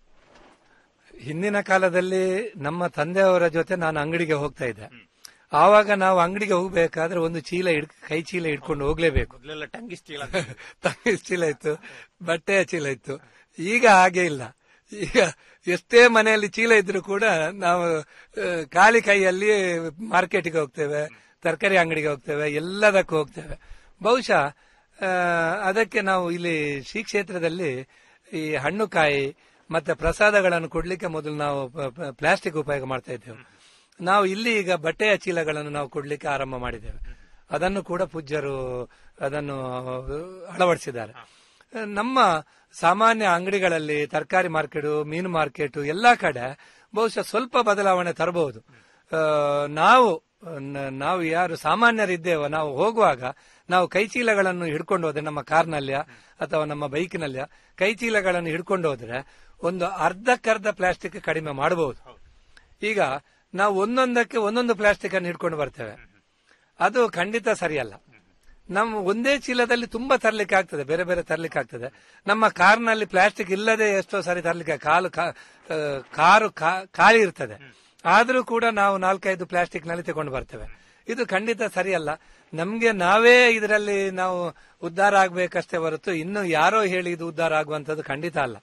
ಹಿಂದಿನ ಕಾಲದಲ್ಲಿ ನಮ್ಮ ತಂದೆಯವರ ಜೊತೆ ನಾನು ಅಂಗಡಿಗೆ ಹೋಗ್ತಾ ಇದ್ದೆ ಆವಾಗ ನಾವು ಅಂಗಡಿಗೆ ಹೋಗ್ಬೇಕಾದ್ರೆ ಒಂದು ಚೀಲ ಹಿಡ್ ಕೈ ಚೀಲ ಹಿಡ್ಕೊಂಡು ಹೋಗ್ಲೇಬೇಕು ಮೊದಲೆಲ್ಲ ಟಂಗಿ ಸ್ಟೀಲ್ ತಂಗಿ ಚೀಲ ಇತ್ತು ಬಟ್ಟೆಯ ಚೀಲ ಇತ್ತು ಈಗ ಹಾಗೆ ಇಲ್ಲ ಈಗ ಎಷ್ಟೇ ಮನೆಯಲ್ಲಿ ಚೀಲ ಇದ್ರೂ ಕೂಡ ನಾವು ಆ, ಖಾಲಿ ಕೈಯಲ್ಲಿ ಮಾರ್ಕೆಟ್ಗೆ ಹೋಗ್ತೇವೆ ತರಕಾರಿ ಅಂಗಡಿಗೆ ಹೋಗ್ತೇವೆ ಎಲ್ಲದಕ್ಕೂ ಹೋಗ್ತೇವೆ ಬಹುಶಃ ಆ, ಅದಕ್ಕೆ ನಾವು ಇಲ್ಲಿ ಶ್ರೀ ಕ್ಷೇತ್ರದಲ್ಲಿ ಈ ಹಣ್ಣು ಕಾಯಿ ಮತ್ತೆ ಪ್ರಸಾದಗಳನ್ನು ಕೊಡ್ಲಿಕ್ಕೆ ಮೊದಲು ನಾವು ಪ- ಪ- ಪ್ಲಾಸ್ಟಿಕ್ ಉಪಯೋಗ ಮಾಡ್ತಾ ಇದ್ದೇವೆ ನಾವು ಇಲ್ಲಿ ಈಗ ಬಟ್ಟೆಯ ಚೀಲಗಳನ್ನು ನಾವು ಕೊಡ್ಲಿಕ್ಕೆ ಆರಂಭ ಮಾಡಿದ್ದೇವೆ ಅದನ್ನು ಕೂಡ ಪೂಜ್ಯರು ಅದನ್ನು ಅಳವಡಿಸಿದ್ದಾರೆ ನಮ್ಮ ಸಾಮಾನ್ಯ ಅಂಗಡಿಗಳಲ್ಲಿ ತರಕಾರಿ ಮಾರ್ಕೆಟ್ ಮೀನು ಮಾರ್ಕೆಟ್ ಎಲ್ಲಾ ಕಡೆ ಬಹುಶಃ ಸ್ವಲ್ಪ ಬದಲಾವಣೆ ತರಬಹುದು ಆ, ನಾವು ನ- ನಾವು ಯಾರು ಸಾಮಾನ್ಯರಿದ್ದೇವೋ ನಾವು ಹೋಗುವಾಗ ನಾವು ಕೈ ಚೀಲಗಳನ್ನು ಹಿಡ್ಕೊಂಡು ಹೋದ್ರೆ ನಮ್ಮ ಕಾರ್ನಲ್ಲಿಯ ಅಥವಾ ನಮ್ಮ ಬೈಕ್ನಲ್ಲಿಯ ಕೈ ಚೀಲಗಳನ್ನು ಹಿಡ್ಕೊಂಡು ಹೋದ್ರೆ ಒಂದು ಅರ್ಧಕ್ಕರ್ಧ ಪ್ಲಾಸ್ಟಿಕ್ ಕಡಿಮೆ ಮಾಡಬಹುದು ಈಗ ನಾವು ಒಂದೊಂದಕ್ಕೆ ಒಂದೊಂದು ಪ್ಲಾಸ್ಟಿಕ್ ಅನ್ನು ಹಿಡ್ಕೊಂಡು ಬರ್ತೇವೆ ಅದು ಖಂಡಿತ ಸರಿಯಲ್ಲ ನಮ್ಮ ಒಂದೇ ಚೀಲದಲ್ಲಿ ತುಂಬಾ ತರ್ಲಿಕ್ಕೆ ಆಗ್ತದೆ ಬೇರೆ ಬೇರೆ ತರ್ಲಿಕ್ಕೆ ಆಗ್ತದೆ ನಮ್ಮ ಕಾರ್ನಲ್ಲಿ ಪ್ಲಾಸ್ಟಿಕ್ ಇಲ್ಲದೆ ಎಷ್ಟೋ ಸಾರಿ ತರ್ಲಿಕ್ಕೆ ಕಾಲು ಕಾ- ಆ, ಕಾರು ಕಾ- ಖಾಲಿ ಇರ್ತದೆ ಆದ್ರೂ ಕೂಡ ನಾವು ನಾಲ್ಕೈದು ಪ್ಲಾಸ್ಟಿಕ್ ನಲ್ಲಿ ತಗೊಂಡು ಬರ್ತೇವೆ ಇದು ಖಂಡಿತ ಸರಿಯಲ್ಲ ನಮ್ಗೆ ನಾವೇ ಇದರಲ್ಲಿ ನಾವು ಉದ್ಧಾರ ಆಗ್ಬೇಕಷ್ಟೇ ಹೊರತು ಇನ್ನು ಯಾರೋ ಹೇಳಿ ಇದು ಉದ್ಧಾರ ಆಗುವಂತದ್ದು ಖಂಡಿತ ಅಲ್ಲ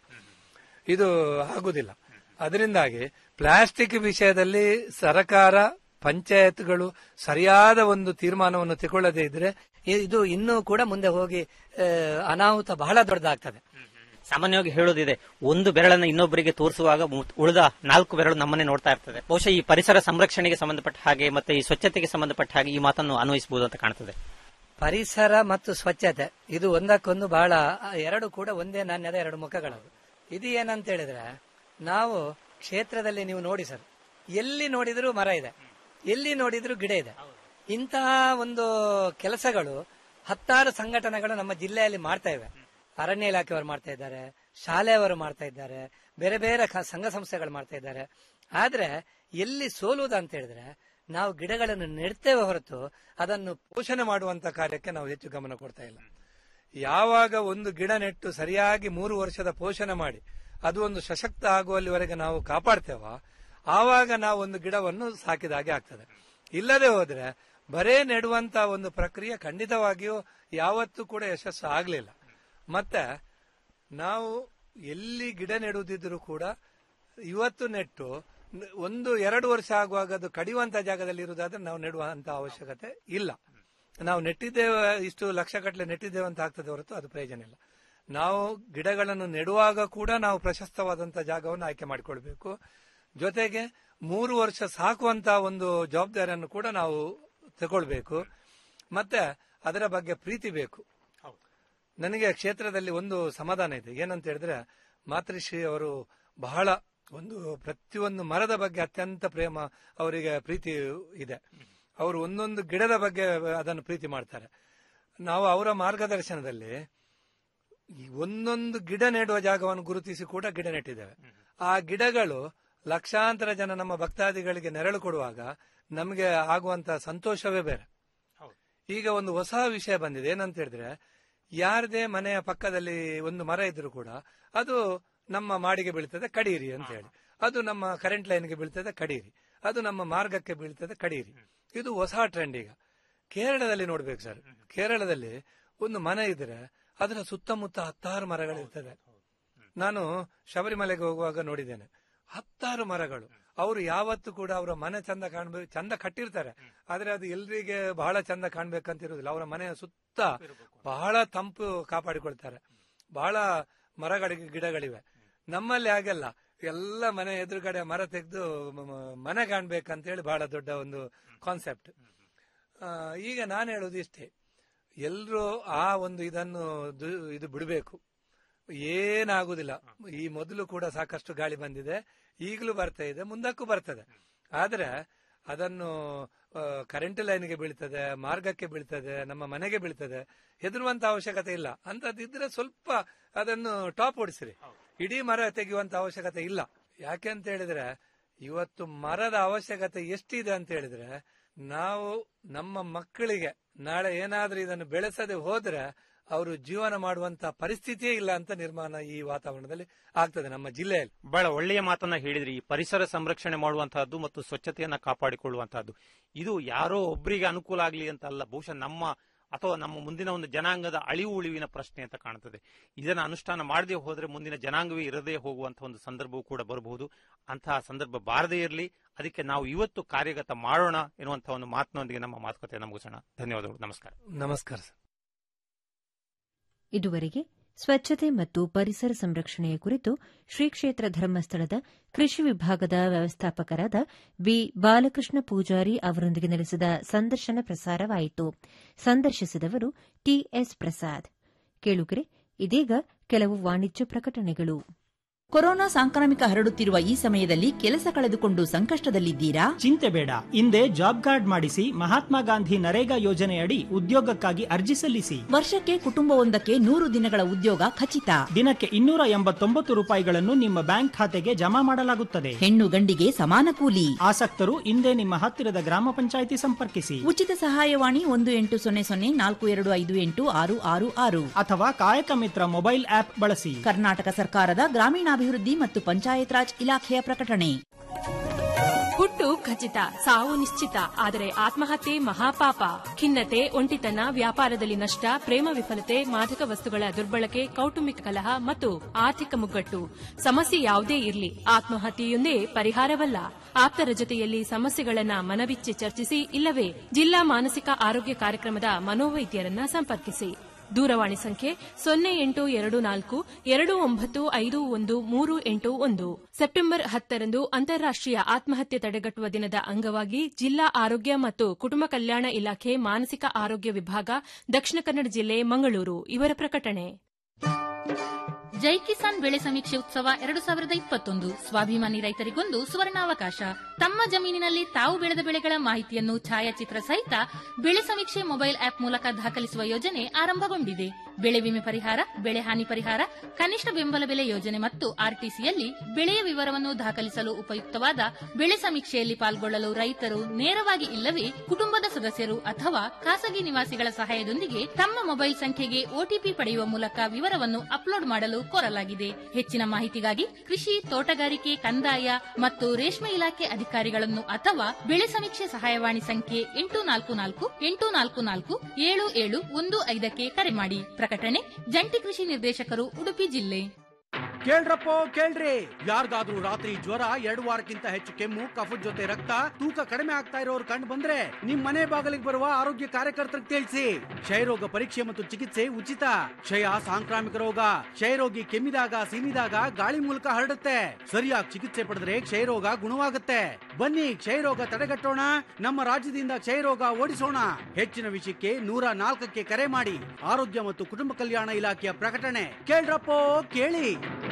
ಇದು ಆಗುದಿಲ್ಲ ಅದರಿಂದಾಗಿ ಪ್ಲಾಸ್ಟಿಕ್ ವಿಷಯದಲ್ಲಿ ಸರ್ಕಾರ ಪಂಚಾಯತ್ಗಳು ಸರಿಯಾದ ಒಂದು ತೀರ್ಮಾನವನ್ನು ತಗೊಳ್ಳದೇ ಇದ್ರೆ ಇ- ಇದು ಇನ್ನೂ ಕೂಡ ಮುಂದೆ ಹೋಗಿ ಆ, ಅನಾಹುತ ಬಹಳ ದೊಡ್ಡದಾಗ್ತದೆ ಸಾಮಾನ್ಯವಾಗಿ ಹೇಳೋದಿದೆ ಒಂದು ಬೆರಳನ್ನು ಇನ್ನೊಬ್ಬರಿಗೆ ತೋರಿಸುವಾಗ ಮು- ಉಳಿದ ನಾಲ್ಕು ಬೆರಳು ನಮ್ಮನ್ನೇ ನೋಡ್ತಾ ಇರ್ತದೆ ಬಹುಶಃ ಈ ಪರಿಸರ ಸಂರಕ್ಷಣೆಗೆ ಸಂಬಂಧಪಟ್ಟ ಹಾಗೆ ಮತ್ತೆ ಈ ಸ್ವಚ್ಛತೆಗೆ ಸಂಬಂಧಪಟ್ಟ ಹಾಗೆ ಈ ಮಾತನ್ನು ಅನ್ವಯಿಸಬಹುದು ಅಂತ ಕಾಣ್ತದೆ ಪರಿಸರ ಮತ್ತು ಸ್ವಚ್ಛತೆ ಇದು ಒಂದಕ್ಕೊಂದು ಬಹಳ ಆ, ಎರಡು ಕೂಡ ಒಂದೇ ನಾಣ್ಯದ ಎರಡು ಮುಖಗಳವು ಇದು ಏನಂತ ಹೇಳಿದ್ರೆ ನಾವು ಕ್ಷೇತ್ರದಲ್ಲಿ ನೀವು ನೋಡಿ ಸರ್ ಎಲ್ಲಿ ನೋಡಿದ್ರು ಮರ ಇದೆ ಎಲ್ಲಿ ನೋಡಿದ್ರು ಗಿಡ ಇದೆ ಇಂತಹ ಒಂದು ಕೆಲಸಗಳು ಹತ್ತಾರು ಸಂಘಟನೆಗಳು ನಮ್ಮ ಜಿಲ್ಲೆಯಲ್ಲಿ ಮಾಡ್ತಾ ಇವೆ ಅರಣ್ಯ ಇಲಾಖೆಯವರು ಮಾಡ್ತಾ ಇದ್ದಾರೆ ಶಾಲೆಯವರು ಮಾಡ್ತಾ ಇದ್ದಾರೆ ಬೇರೆ ಬೇರೆ ಕ- ಸಂಘ ಸಂಸ್ಥೆಗಳು ಮಾಡ್ತಾ ಇದ್ದಾರೆ ಆದ್ರೆ ಎಲ್ಲಿ ಸೋಲುವುದು ಅಂತ ಹೇಳಿದ್ರೆ ನಾವು ಗಿಡಗಳನ್ನು ನೆಡ್ತೇವೆ ಹೊರತು ಅದನ್ನು ಪೋಷಣೆ ಮಾಡುವಂತ ಕಾರ್ಯಕ್ಕೆ ನಾವು ಹೆಚ್ಚು ಗಮನ ಕೊಡ್ತಾ ಇಲ್ಲ ಯಾವಾಗ ಒಂದು ಗಿಡ ನೆಟ್ಟು ಸರಿಯಾಗಿ ಮೂರು ವರ್ಷದ ಪೋಷಣೆ ಮಾಡಿ ಅದು ಒಂದು ಸಶಕ್ತ ಆಗುವಲ್ಲಿವರೆಗೆ ನಾವು ಕಾಪಾಡ್ತೇವ ಆವಾಗ ನಾವು ಒಂದು ಗಿಡವನ್ನು ಸಾಕಿದ ಹಾಗೆ ಆಗ್ತದೆ ಇಲ್ಲದೆ ಹೋದ್ರೆ ಬರೇ ನೆಡುವಂತ ಒಂದು ಪ್ರಕ್ರಿಯೆ ಖಂಡಿತವಾಗಿಯೂ ಯಾವತ್ತೂ ಕೂಡ ಯಶಸ್ಸು ಆಗಲಿಲ್ಲ ಮತ್ತೆ ನಾವು ಎಲ್ಲಿ ಗಿಡ ನೆಡುವುದಿದ್ರೂ ಕೂಡ ಇವತ್ತು ನೆಟ್ಟು ನ- ಒಂದು ಎರಡು ವರ್ಷ ಆಗುವಾಗ ಅದು ಕಡಿಯುವಂತ ಜಾಗದಲ್ಲಿ ಇರುವುದಾದ್ರೆ ನಾವು ನೆಡುವಂತ ಅವಶ್ಯಕತೆ ಇಲ್ಲ ನಾವು ನೆಟ್ಟಿದ್ದೇವೆ ಇಷ್ಟು ಲಕ್ಷಗಟ್ಟಲೆ ನೆಟ್ಟಿದ್ದೇವೆ ಅಂತ ಆಗ್ತದೆ ಹೊರತು ಅದು ಪ್ರಯೋಜನ ಇಲ್ಲ ನಾವು ಗಿಡಗಳನ್ನು ನೆಡುವಾಗ ಕೂಡ ನಾವು ಪ್ರಶಸ್ತವಾದಂತ ಜಾಗವನ್ನು ಆಯ್ಕೆ ಮಾಡಿಕೊಳ್ಬೇಕು ಜೊತೆಗೆ ಮೂರು ವರ್ಷ ಸಾಕುವಂತ ಒಂದು ಜವಾಬ್ದಾರಿಯನ್ನು ಕೂಡ ನಾವು ತಗೊಳ್ಬೇಕು ಮತ್ತೆ ಅದರ ಬಗ್ಗೆ ಪ್ರೀತಿ ಬೇಕು ನನಗೆ ಕ್ಷೇತ್ರದಲ್ಲಿ ಒಂದು ಸಮಾಧಾನ ಇದೆ ಏನಂತ ಹೇಳಿದ್ರೆ ಮಾತೃಶ್ರೀ ಅವರು ಬಹಳ ಒಂದು ಪ್ರತಿಯೊಂದು ಮರದ ಬಗ್ಗೆ ಅತ್ಯಂತ ಪ್ರೇಮ ಅವರಿಗೆ ಪ್ರೀತಿ ಇದೆ ಅವರು ಒಂದೊಂದು ಗಿಡದ ಬಗ್ಗೆ ಅದನ್ನು ಪ್ರೀತಿ ಮಾಡ್ತಾರೆ ನಾವು ಅವರ ಮಾರ್ಗದರ್ಶನದಲ್ಲಿ ಈ ಒಂದೊಂದು ಗಿಡ ನೆಡುವ ಜಾಗವನ್ನು ಗುರುತಿಸಿ ಕೂಡ ಗಿಡ ನೆಟ್ಟಿದ್ದೇವೆ ಆ ಗಿಡಗಳು ಲಕ್ಷಾಂತರ ಜನ ನಮ್ಮ ಭಕ್ತಾದಿಗಳಿಗೆ ನೆರಳು ಕೊಡುವಾಗ ನಮಗೆ ಆಗುವಂತ ಸಂತೋಷವೇ ಬೇರೆ ಈಗ ಒಂದು ಹೊಸ ವಿಷಯ ಬಂದಿದೆ ಏನಂತ ಹೇಳಿದ್ರೆ ಯಾರದೇ ಮನೆಯ ಪಕ್ಕದಲ್ಲಿ ಒಂದು ಮರ ಇದ್ರೂ ಕೂಡ ಅದು ನಮ್ಮ ಮಾಡಿಗೆ ಬೀಳ್ತದೆ ಕಡೀರಿ ಅಂತ ಹೇಳಿ ಅದು ನಮ್ಮ ಕರೆಂಟ್ ಲೈನ್ಗೆ ಬೀಳ್ತದೆ ಕಡೀರಿ ಅದು ನಮ್ಮ ಮಾರ್ಗಕ್ಕೆ ಬೀಳ್ತದೆ ಕಡೀರಿ ಇದು ಹೊಸ ಟ್ರೆಂಡ್ ಈಗ ಕೇರಳದಲ್ಲಿ ನೋಡ್ಬೇಕು ಸರ್ ಕೇರಳದಲ್ಲಿ ಒಂದು ಮನೆ ಇದ್ರೆ ಅದರ ಸುತ್ತಮುತ್ತ ಹತ್ತಾರು ಮರಗಳಿರ್ತದೆ ನಾನು ಶಬರಿಮಲೆಗೆ ಹೋಗುವಾಗ ನೋಡಿದ್ದೇನೆ ಹತ್ತಾರು ಮರಗಳು ಅವರು ಯಾವತ್ತು ಕೂಡ ಅವರ ಮನೆ ಚಂದ ಕಾಣ್ಬೇಕು ಚಂದ ಕಟ್ಟಿರ್ತಾರೆ ಆದ್ರೆ ಅದು ಎಲ್ರಿಗೆ ಬಹಳ ಚಂದ ಕಾಣ್ಬೇಕಂತ ಇರುವುದಿಲ್ಲ ಅವರ ಮನೆಯ ಸುತ್ತ ಬಹಳ ತಂಪು ಕಾಪಾಡಿಕೊಳ್ತಾರೆ ಬಹಳ ಮರಗಳಿಗೆ ಗಿಡಗಳಿವೆ ನಮ್ಮಲ್ಲಿ ಹಾಗೆಲ್ಲ ಎಲ್ಲ ಮನೆ ಎದುರುಗಡೆ ಮರ ತೆಗೆದು ಮನೆ ಕಾಣ್ಬೇಕಂತ ಹೇಳಿ ಬಹಳ ದೊಡ್ಡ ಒಂದು ಕಾನ್ಸೆಪ್ಟ್ ಈಗ ನಾನು ಹೇಳೋದು ಇಷ್ಟೇ ಎಲ್ರೂ ಆ ಒಂದು ಇದನ್ನು ದು- ಇದು ಬಿಡಬೇಕು ಏನಾಗುದಿಲ್ಲ ಈ ಮೊದಲು ಕೂಡ ಸಾಕಷ್ಟು ಗಾಳಿ ಬಂದಿದೆ ಈಗಲೂ ಬರ್ತಾ ಇದೆ ಮುಂದಕ್ಕೂ ಬರ್ತದೆ ಆದ್ರೆ ಅದನ್ನು ಆ, ಕರೆಂಟ್ ಲೈನ್ಗೆ ಬೀಳ್ತದೆ ಮಾರ್ಗಕ್ಕೆ ಬೀಳ್ತದೆ ನಮ್ಮ ಮನೆಗೆ ಬೀಳ್ತದೆ ಹೆದರುವಂತ ಅವಶ್ಯಕತೆ ಇಲ್ಲ ಅಂತದಿದ್ರೆ ಸ್ವಲ್ಪ ಅದನ್ನು ಟಾಪ್ ಓಡಿಸಿರಿ ಇಡೀ ಮರ ತೆಗೆಯುವಂತ ಅವಶ್ಯಕತೆ ಇಲ್ಲ ಯಾಕೆ ಅಂತ ಹೇಳಿದ್ರೆ ಇವತ್ತು ಮರದ ಅವಶ್ಯಕತೆ ಎಷ್ಟಿದೆ ಅಂತ ಹೇಳಿದ್ರೆ ನಾವು ನಮ್ಮ ಮಕ್ಕಳಿಗೆ ನಾಳೆ ಏನಾದ್ರೂ ಇದನ್ನು ಬೆಳೆಸದೆ ಹೋದ್ರೆ ಅವರು ಜೀವನ ಮಾಡುವಂತ ಪರಿಸ್ಥಿತಿಯೇ ಇಲ್ಲ ಅಂತ ನಿರ್ಮಾಣ ಈ ವಾತಾವರಣದಲ್ಲಿ ಆಗ್ತದೆ ನಮ್ಮ ಜಿಲ್ಲೆಯಲ್ಲಿ ಬಹಳ ಒಳ್ಳೆಯ ಮಾತನ್ನ ಹೇಳಿದ್ರಿ ಈ ಪರಿಸರ ಸಂರಕ್ಷಣೆ ಮಾಡುವಂತಹದ್ದು ಮತ್ತು ಸ್ವಚ್ಛತೆಯನ್ನ ಕಾಪಾಡಿಕೊಳ್ಳುವಂತಹದ್ದು ಇದು ಯಾರೋ ಒಬ್ಬರಿಗೆ ಅನುಕೂಲ ಆಗಲಿ ಅಂತ ಅಲ್ಲ ಬಹುಶಃ ನಮ್ಮ ಅಥವಾ ನಮ್ಮ ಮುಂದಿನ ಒಂದು ಜನಾಂಗದ ಅಳಿವು ಉಳಿವಿನ ಪ್ರಶ್ನೆ ಅಂತ ಕಾಣುತ್ತದೆ ಇದನ್ನು ಅನುಷ್ಠಾನ ಮಾಡದೆ ಹೋದ್ರೆ ಮುಂದಿನ ಜನಾಂಗವೇ ಇರದೇ ಹೋಗುವಂತಹ ಒಂದು ಸಂದರ್ಭವೂ ಕೂಡ ಬರಬಹುದು ಅಂತಹ ಸಂದರ್ಭ ಬಾರದೇ ಇರಲಿ ಅದಕ್ಕೆ ನಾವು ಇವತ್ತು ಕಾರ್ಯಗತ ಮಾಡೋಣ ಎನ್ನುವಂತಹ ಒಂದು ಮಾತಿನೊಂದಿಗೆ ನಮ್ಮ ಮಾತುಕತೆಯನ್ನು ಮುಗಿಸೋಣ ಧನ್ಯವಾದಗಳು ನಮಸ್ಕಾರ ನಮಸ್ಕಾರ ಸರ್ ಇದುವರೆಗೆ ಸ್ವಚ್ಛತೆ ಮತ್ತು ಪರಿಸರ ಸಂರಕ್ಷಣೆಯ ಕುರಿತು ಶ್ರೀ ಕ್ಷೇತ್ರ ಧರ್ಮಸ್ಥಳದ ಕೃಷಿ ವಿಭಾಗದ ವ್ಯವಸ್ಥಾಪಕರಾದ ಬಿ ಬಾಲಕೃಷ್ಣ ಪೂಜಾರಿ ಅವರೊಂದಿಗೆ ನಡೆಸಿದ ಸಂದರ್ಶನ ಪ್ರಸಾರವಾಯಿತು ಸಂದರ್ಶಿಸಿದವರು ಟಿಎಸ್ ಪ್ರಸಾದ್ ಕೇಳುಗರೆ ಇದೀಗ ಕೆಲವು ವಾಣಿಜ್ಯ ಪ್ರಕಟಣೆಗಳು ಕೊರೋನಾ ಸಾಂಕ್ರಾಮಿಕ ಹರಡುತ್ತಿರುವ ಈ ಸಮಯದಲ್ಲಿ ಕೆಲಸ ಕಳೆದುಕೊಂಡು ಸಂಕಷ್ಟದಲ್ಲಿದ್ದೀರಾ ಚಿಂತೆ ಬೇಡ ಹಿಂದೆ ಜಾಬ್ ಕಾರ್ಡ್ ಮಾಡಿಸಿ ಮಹಾತ್ಮ ಗಾಂಧಿ ನರೇಗಾ ಯೋಜನೆಯಡಿ ಉದ್ಯೋಗಕ್ಕಾಗಿ ಅರ್ಜಿ ಸಲ್ಲಿಸಿ ವರ್ಷಕ್ಕೆ ಕುಟುಂಬವೊಂದಕ್ಕೆ ನೂರು ದಿನಗಳ ಉದ್ಯೋಗ ಖಚಿತ ದಿನಕ್ಕೆ ಇನ್ನೂರ ಎಂಬತ್ತೊಂಬತ್ತು ರೂಪಾಯಿಗಳನ್ನು ನಿಮ್ಮ ಬ್ಯಾಂಕ್ ಖಾತೆಗೆ ಜಮಾ ಮಾಡಲಾಗುತ್ತದೆ ಹೆಣ್ಣು ಗಂಡಿಗೆ ಸಮಾನ ಕೂಲಿ ಆಸಕ್ತರು ಹಿಂದೆ ನಿಮ್ಮ ಹತ್ತಿರದ ಗ್ರಾಮ ಪಂಚಾಯಿತಿ ಸಂಪರ್ಕಿಸಿ ಉಚಿತ ಸಹಾಯವಾಣಿ ಒಂದು ಎಂಟು ಸೊನ್ನೆ ಸೊನ್ನೆ ನಾಲ್ಕು ಎರಡು ಐದು ಎಂಟು ಆರು ಆರು ಆರು ಅಥವಾ ಕಾಯಕ ಮಿತ್ರ ಮೊಬೈಲ್ ಆಪ್ ಬಳಸಿ ಕರ್ನಾಟಕ ಸರ್ಕಾರದ ಗ್ರಾಮೀಣಾಭಿವೃದ್ಧಿ ಮತ್ತು ಪಂಚಾಯತ್ ರಾಜ್ ಇಲಾಖೆಯ ಪ್ರಕಟಣೆ ಹುಟ್ಟು ಖಚಿತ ಸಾವು ನಿಶ್ಚಿತ ಆದರೆ ಆತ್ಮಹತ್ಯೆ ಮಹಾಪಾಪ ಖಿನ್ನತೆ ಒಂಟಿತನ ವ್ಯಾಪಾರದಲ್ಲಿ ನಷ್ಟ ಪ್ರೇಮ ವಿಫಲತೆ ಮಾದಕ ವಸ್ತುಗಳ ದುರ್ಬಳಕೆ ಕೌಟುಂಬಿಕ ಕಲಹ ಮತ್ತು ಆರ್ಥಿಕ ಮುಗ್ಗಟ್ಟು ಸಮಸ್ಯೆ ಯಾವುದೇ ಇರಲಿ ಆತ್ಮಹತ್ಯೆಯೊಂದೇ ಪರಿಹಾರವಲ್ಲ ಆಪ್ತರ ಜೊತೆಯಲ್ಲಿ ಸಮಸ್ಯೆಗಳನ್ನ ಮನಬಿಚ್ಚಿ ಚರ್ಚಿಸಿ ಇಲ್ಲವೇ ಜಿಲ್ಲಾ ಮಾನಸಿಕ ಆರೋಗ್ಯ ಕಾರ್ಯಕ್ರಮದ ಮನೋವೈದ್ಯರನ್ನ ಸಂಪರ್ಕಿಸಿ ದೂರವಾಣಿ ಸಂಖ್ಯೆ ಸೊನ್ನೆ ಎಂಟು ಎರಡು ನಾಲ್ಕು ಎರಡು ಒಂಬತ್ತು ಐದು ಒಂದು ಮೂರು ಎಂಟು ಒಂದು ಸೆಪ್ಟೆಂಬರ್ ಹತ್ತರಂದು ಅಂತಾರಾಷ್ಟೀಯ ಆತ್ಮಹತ್ಯೆ ತಡೆಗಟ್ಟುವ ದಿನದ ಅಂಗವಾಗಿ ಜಿಲ್ಲಾ ಆರೋಗ್ಯ ಮತ್ತು ಕುಟುಂಬ ಕಲ್ಯಾಣ ಇಲಾಖೆ ಮಾನಸಿಕ ಆರೋಗ್ಯ ವಿಭಾಗ ದಕ್ಷಿಣ ಕನ್ನಡ ಜಿಲ್ಲೆ ಮಂಗಳೂರು ಇವರ ಪ್ರಕಟಣೆ ಜೈ ಕಿಸಾನ್ ಬೆಳೆ ಸಮೀಕ್ಷೆ ಉತ್ಸವ ಎರಡು ಸಾವಿರದ ಇಪ್ಪತ್ತೊಂದು ಸ್ವಾಭಿಮಾನಿ ರೈತರಿಗೊಂದು ಸುವರ್ಣಾವಕಾಶ ತಮ್ಮ ಜಮೀನಿನಲ್ಲಿ ತಾವು ಬೆಳೆದ ಬೆಳೆಗಳ ಮಾಹಿತಿಯನ್ನು ಛಾಯಾಚಿತ್ರ ಸಹಿತ ಬೆಳೆ ಸಮೀಕ್ಷೆ ಮೊಬೈಲ್ ಆಪ್ ಮೂಲಕ ದಾಖಲಿಸುವ ಯೋಜನೆ ಆರಂಭಗೊಂಡಿದೆ ಬೆಳೆ ವಿಮೆ ಪರಿಹಾರ ಬೆಳೆ ಹಾನಿ ಪರಿಹಾರ ಕನಿಷ್ಠ ಬೆಂಬಲ ಬೆಲೆ ಯೋಜನೆ ಮತ್ತು ಆರ್ಟಿಸಿಯಲ್ಲಿ ಬೆಳೆಯ ವಿವರವನ್ನು ದಾಖಲಿಸಲು ಉಪಯುಕ್ತವಾದ ಬೆಳೆ ಸಮೀಕ್ಷೆಯಲ್ಲಿ ಪಾಲ್ಗೊಳ್ಳಲು ರೈತರು ನೇರವಾಗಿ ಇಲ್ಲವೇ ಕುಟುಂಬದ ಸದಸ್ಯರು ಅಥವಾ ಖಾಸಗಿ ನಿವಾಸಿಗಳ ಸಹಾಯದೊಂದಿಗೆ ತಮ್ಮ ಮೊಬೈಲ್ ಸಂಖ್ಯೆಗೆ ಒಟಿಪಿ ಪಡೆಯುವ ಮೂಲಕ ವಿವರವನ್ನು ಅಪ್ಲೋಡ್ ಮಾಡಲು ಕೋರಲಾಗಿದೆ ಹೆಚ್ಚಿನ ಮಾಹಿತಿಗಾಗಿ ಕೃಷಿ ತೋಟಗಾರಿಕೆ ಕಂದಾಯ ಮತ್ತು ರೇಷ್ಮೆ ಇಲಾಖೆ ಅಧಿಕಾರಿಗಳನ್ನು ಅಥವಾ ಬೆಳೆ ಸಮೀಕ್ಷೆ ಸಹಾಯವಾಣಿ ಸಂಖ್ಯೆ ಎಂಟು ನಾಲ್ಕು ನಾಲ್ಕು ಎಂಟು ನಾಲ್ಕು ನಾಲ್ಕು ಏಳು ಏಳು ಒಂದು ಐದಕ್ಕೆ ಕರೆ ಮಾಡಿ ಪ್ರಕಟಣೆ ಜಂಟಿ ಕೃಷಿ ನಿರ್ದೇಶಕರು ಉಡುಪಿ ಜಿಲ್ಲೆ ಕೇಳ್ರಪ್ಪೋ ಕೇಳ್ರಿ ಯಾರಿಗಾದ್ರೂ ರಾತ್ರಿ ಜ್ವರ ಎರಡು ವಾರಕ್ಕಿಂತ ಹೆಚ್ಚು ಕೆಮ್ಮು ಕಫದ ಜೊತೆ ರಕ್ತ ತೂಕ ಕಡಿಮೆ ಆಗ್ತಾ ಇರೋರು ಕಂಡು ಬಂದ್ರೆ ನಿಮ್ ಮನೆ ಬಾಗಿಲಿಗೆ ಬರುವ ಆರೋಗ್ಯ ಕಾರ್ಯಕರ್ತರಿಗೆ ತಿಳಿಸಿ ಕ್ಷಯರೋಗ ಪರೀಕ್ಷೆ ಮತ್ತು ಚಿಕಿತ್ಸೆ ಉಚಿತ ಕ್ಷಯ ಸಾಂಕ್ರಾಮಿಕ ರೋಗ ಕ್ಷಯರೋಗಿ ಕೆಮ್ಮಿದಾಗ ಸೀನಿದಾಗ ಗಾಳಿ ಮೂಲಕ ಹರಡುತ್ತೆ ಸರಿಯಾಗಿ ಚಿಕಿತ್ಸೆ ಪಡೆದ್ರೆ ಕ್ಷಯರೋಗ ಗುಣವಾಗುತ್ತೆ ಬನ್ನಿ ಕ್ಷಯರೋಗ ತಡೆಗಟ್ಟೋಣ ನಮ್ಮ ರಾಜ್ಯದಿಂದ ಕ್ಷಯರೋಗ ಓಡಿಸೋಣ ಹೆಚ್ಚಿನ ವಿಷಯಕ್ಕೆ ನೂರ ನಾಲ್ಕಕ್ಕೆ ಕರೆ ಮಾಡಿ ಆರೋಗ್ಯ ಮತ್ತು ಕುಟುಂಬ ಕಲ್ಯಾಣ ಇಲಾಖೆಯ ಪ್ರಕಟಣೆ ಕೇಳ್ರಪ್ಪೋ ಕೇಳಿ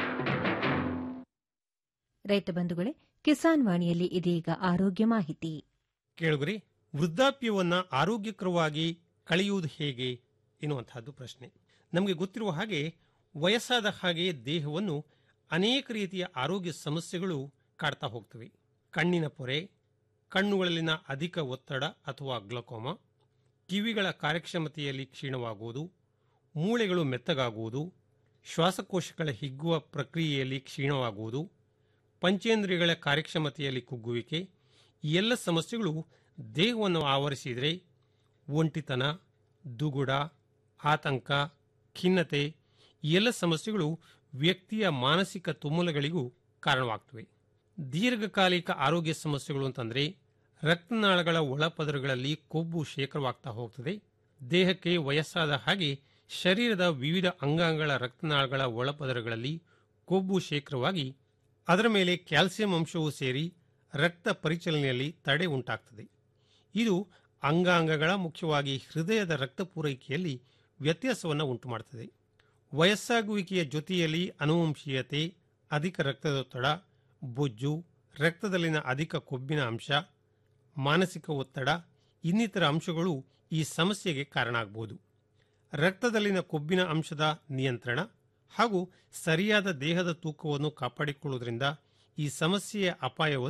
ರೈತ ಬಂಧುಗಳೇ ಕಿಸಾನ್ ವಾಣಿಯಲ್ಲಿ ಇದೀಗ ಆರೋಗ್ಯ ಮಾಹಿತಿ ಕೇಳುಗರಿ ವೃದ್ಧಾಪ್ಯವನ್ನ ಆರೋಗ್ಯಕರವಾಗಿ ಕಳೆಯುವುದು ಹೇಗೆ ಎನ್ನುವಂತಹದ್ದು ಪ್ರಶ್ನೆ ನಮಗೆ ಗೊತ್ತಿರುವ ಹಾಗೆ ವಯಸ್ಸಾದ ಹಾಗೆ ದೇಹವನ್ನು ಅನೇಕ ರೀತಿಯ ಆರೋಗ್ಯ ಸಮಸ್ಯೆಗಳು ಕಾಡ್ತಾ ಹೋಗ್ತವೆ ಕಣ್ಣಿನ ಪೊರೆ ಕಣ್ಣುಗಳಲ್ಲಿನ ಅಧಿಕ ಒತ್ತಡ ಅಥವಾ ಗ್ಲಕೋಮ ಕಿವಿಗಳ ಕಾರ್ಯಕ್ಷಮತೆಯಲ್ಲಿ ಕ್ಷೀಣವಾಗುವುದು ಮೂಳೆಗಳು ಮೆತ್ತಗಾಗುವುದು ಶ್ವಾಸಕೋಶಗಳ ಹಿಗ್ಗುವ ಪ್ರಕ್ರಿಯೆಯಲ್ಲಿ ಕ್ಷೀಣವಾಗುವುದು ಪಂಚೇಂದ್ರಿಯಗಳ ಕಾರ್ಯಕ್ಷಮತೆಯಲ್ಲಿ ಕುಗ್ಗುವಿಕೆ ಈ ಎಲ್ಲ ಸಮಸ್ಯೆಗಳು ದೇಹವನ್ನು ಆವರಿಸಿದರೆ ಒಂಟಿತನ ದುಗುಡ ಆತಂಕ ಖಿನ್ನತೆ ಈ ಎಲ್ಲ ಸಮಸ್ಯೆಗಳು ವ್ಯಕ್ತಿಯ ಮಾನಸಿಕ ತುಮುಲಗಳಿಗೂ ಕಾರಣವಾಗ್ತವೆ ದೀರ್ಘಕಾಲಿಕ ಆರೋಗ್ಯ ಸಮಸ್ಯೆಗಳು ಅಂತಂದರೆ ರಕ್ತನಾಳಗಳ ಒಳಪದರಗಳಲ್ಲಿ ಕೊಬ್ಬು ಶೇಖರವಾಗ್ತಾ ಹೋಗ್ತದೆ ದೇಹಕ್ಕೆ ವಯಸ್ಸಾದ ಹಾಗೆ ಶರೀರದ ವಿವಿಧ ಅಂಗಾಂಗಗಳ ರಕ್ತನಾಳಗಳ ಒಳಪದರಗಳಲ್ಲಿ ಕೊಬ್ಬು ಶೇಖರವಾಗಿ ಅದರ ಮೇಲೆ ಕ್ಯಾಲ್ಸಿಯಂ ಅಂಶವು ಸೇರಿ ರಕ್ತ ಪರಿಚಲನೆಯಲ್ಲಿ ತಡೆ ಉಂಟಾಗ್ತದೆ ಇದು ಅಂಗಾಂಗಗಳ ಮುಖ್ಯವಾಗಿ ಹೃದಯದ ರಕ್ತ ಪೂರೈಕೆಯಲ್ಲಿ ವ್ಯತ್ಯಾಸವನ್ನು ಉಂಟುಮಾಡುತ್ತದೆ ವಯಸ್ಸಾಗುವಿಕೆಯ ಜೊತೆಯಲ್ಲಿ ಅನುವಂಶೀಯತೆ ಅಧಿಕ ರಕ್ತದೊತ್ತಡ ಬೊಜ್ಜು ರಕ್ತದಲ್ಲಿನ ಅಧಿಕ ಕೊಬ್ಬಿನ ಅಂಶ ಮಾನಸಿಕ ಒತ್ತಡ ಇನ್ನಿತರ ಅಂಶಗಳು ಈ ಸಮಸ್ಯೆಗೆ ಕಾರಣ ಆಗಬಹುದು ರಕ್ತದಲ್ಲಿನ ಕೊಬ್ಬಿನ ಅಂಶದ ನಿಯಂತ್ರಣ ಹಾಗೂ ಸರಿಯಾದ ದೇಹದ ತೂಕವನ್ನು ಕಾಪಾಡಿಕೊಳ್ಳುವುದರಿಂದ ಈ ಸಮಸ್ಯೆಯ ಅಪಾಯವನ್ನು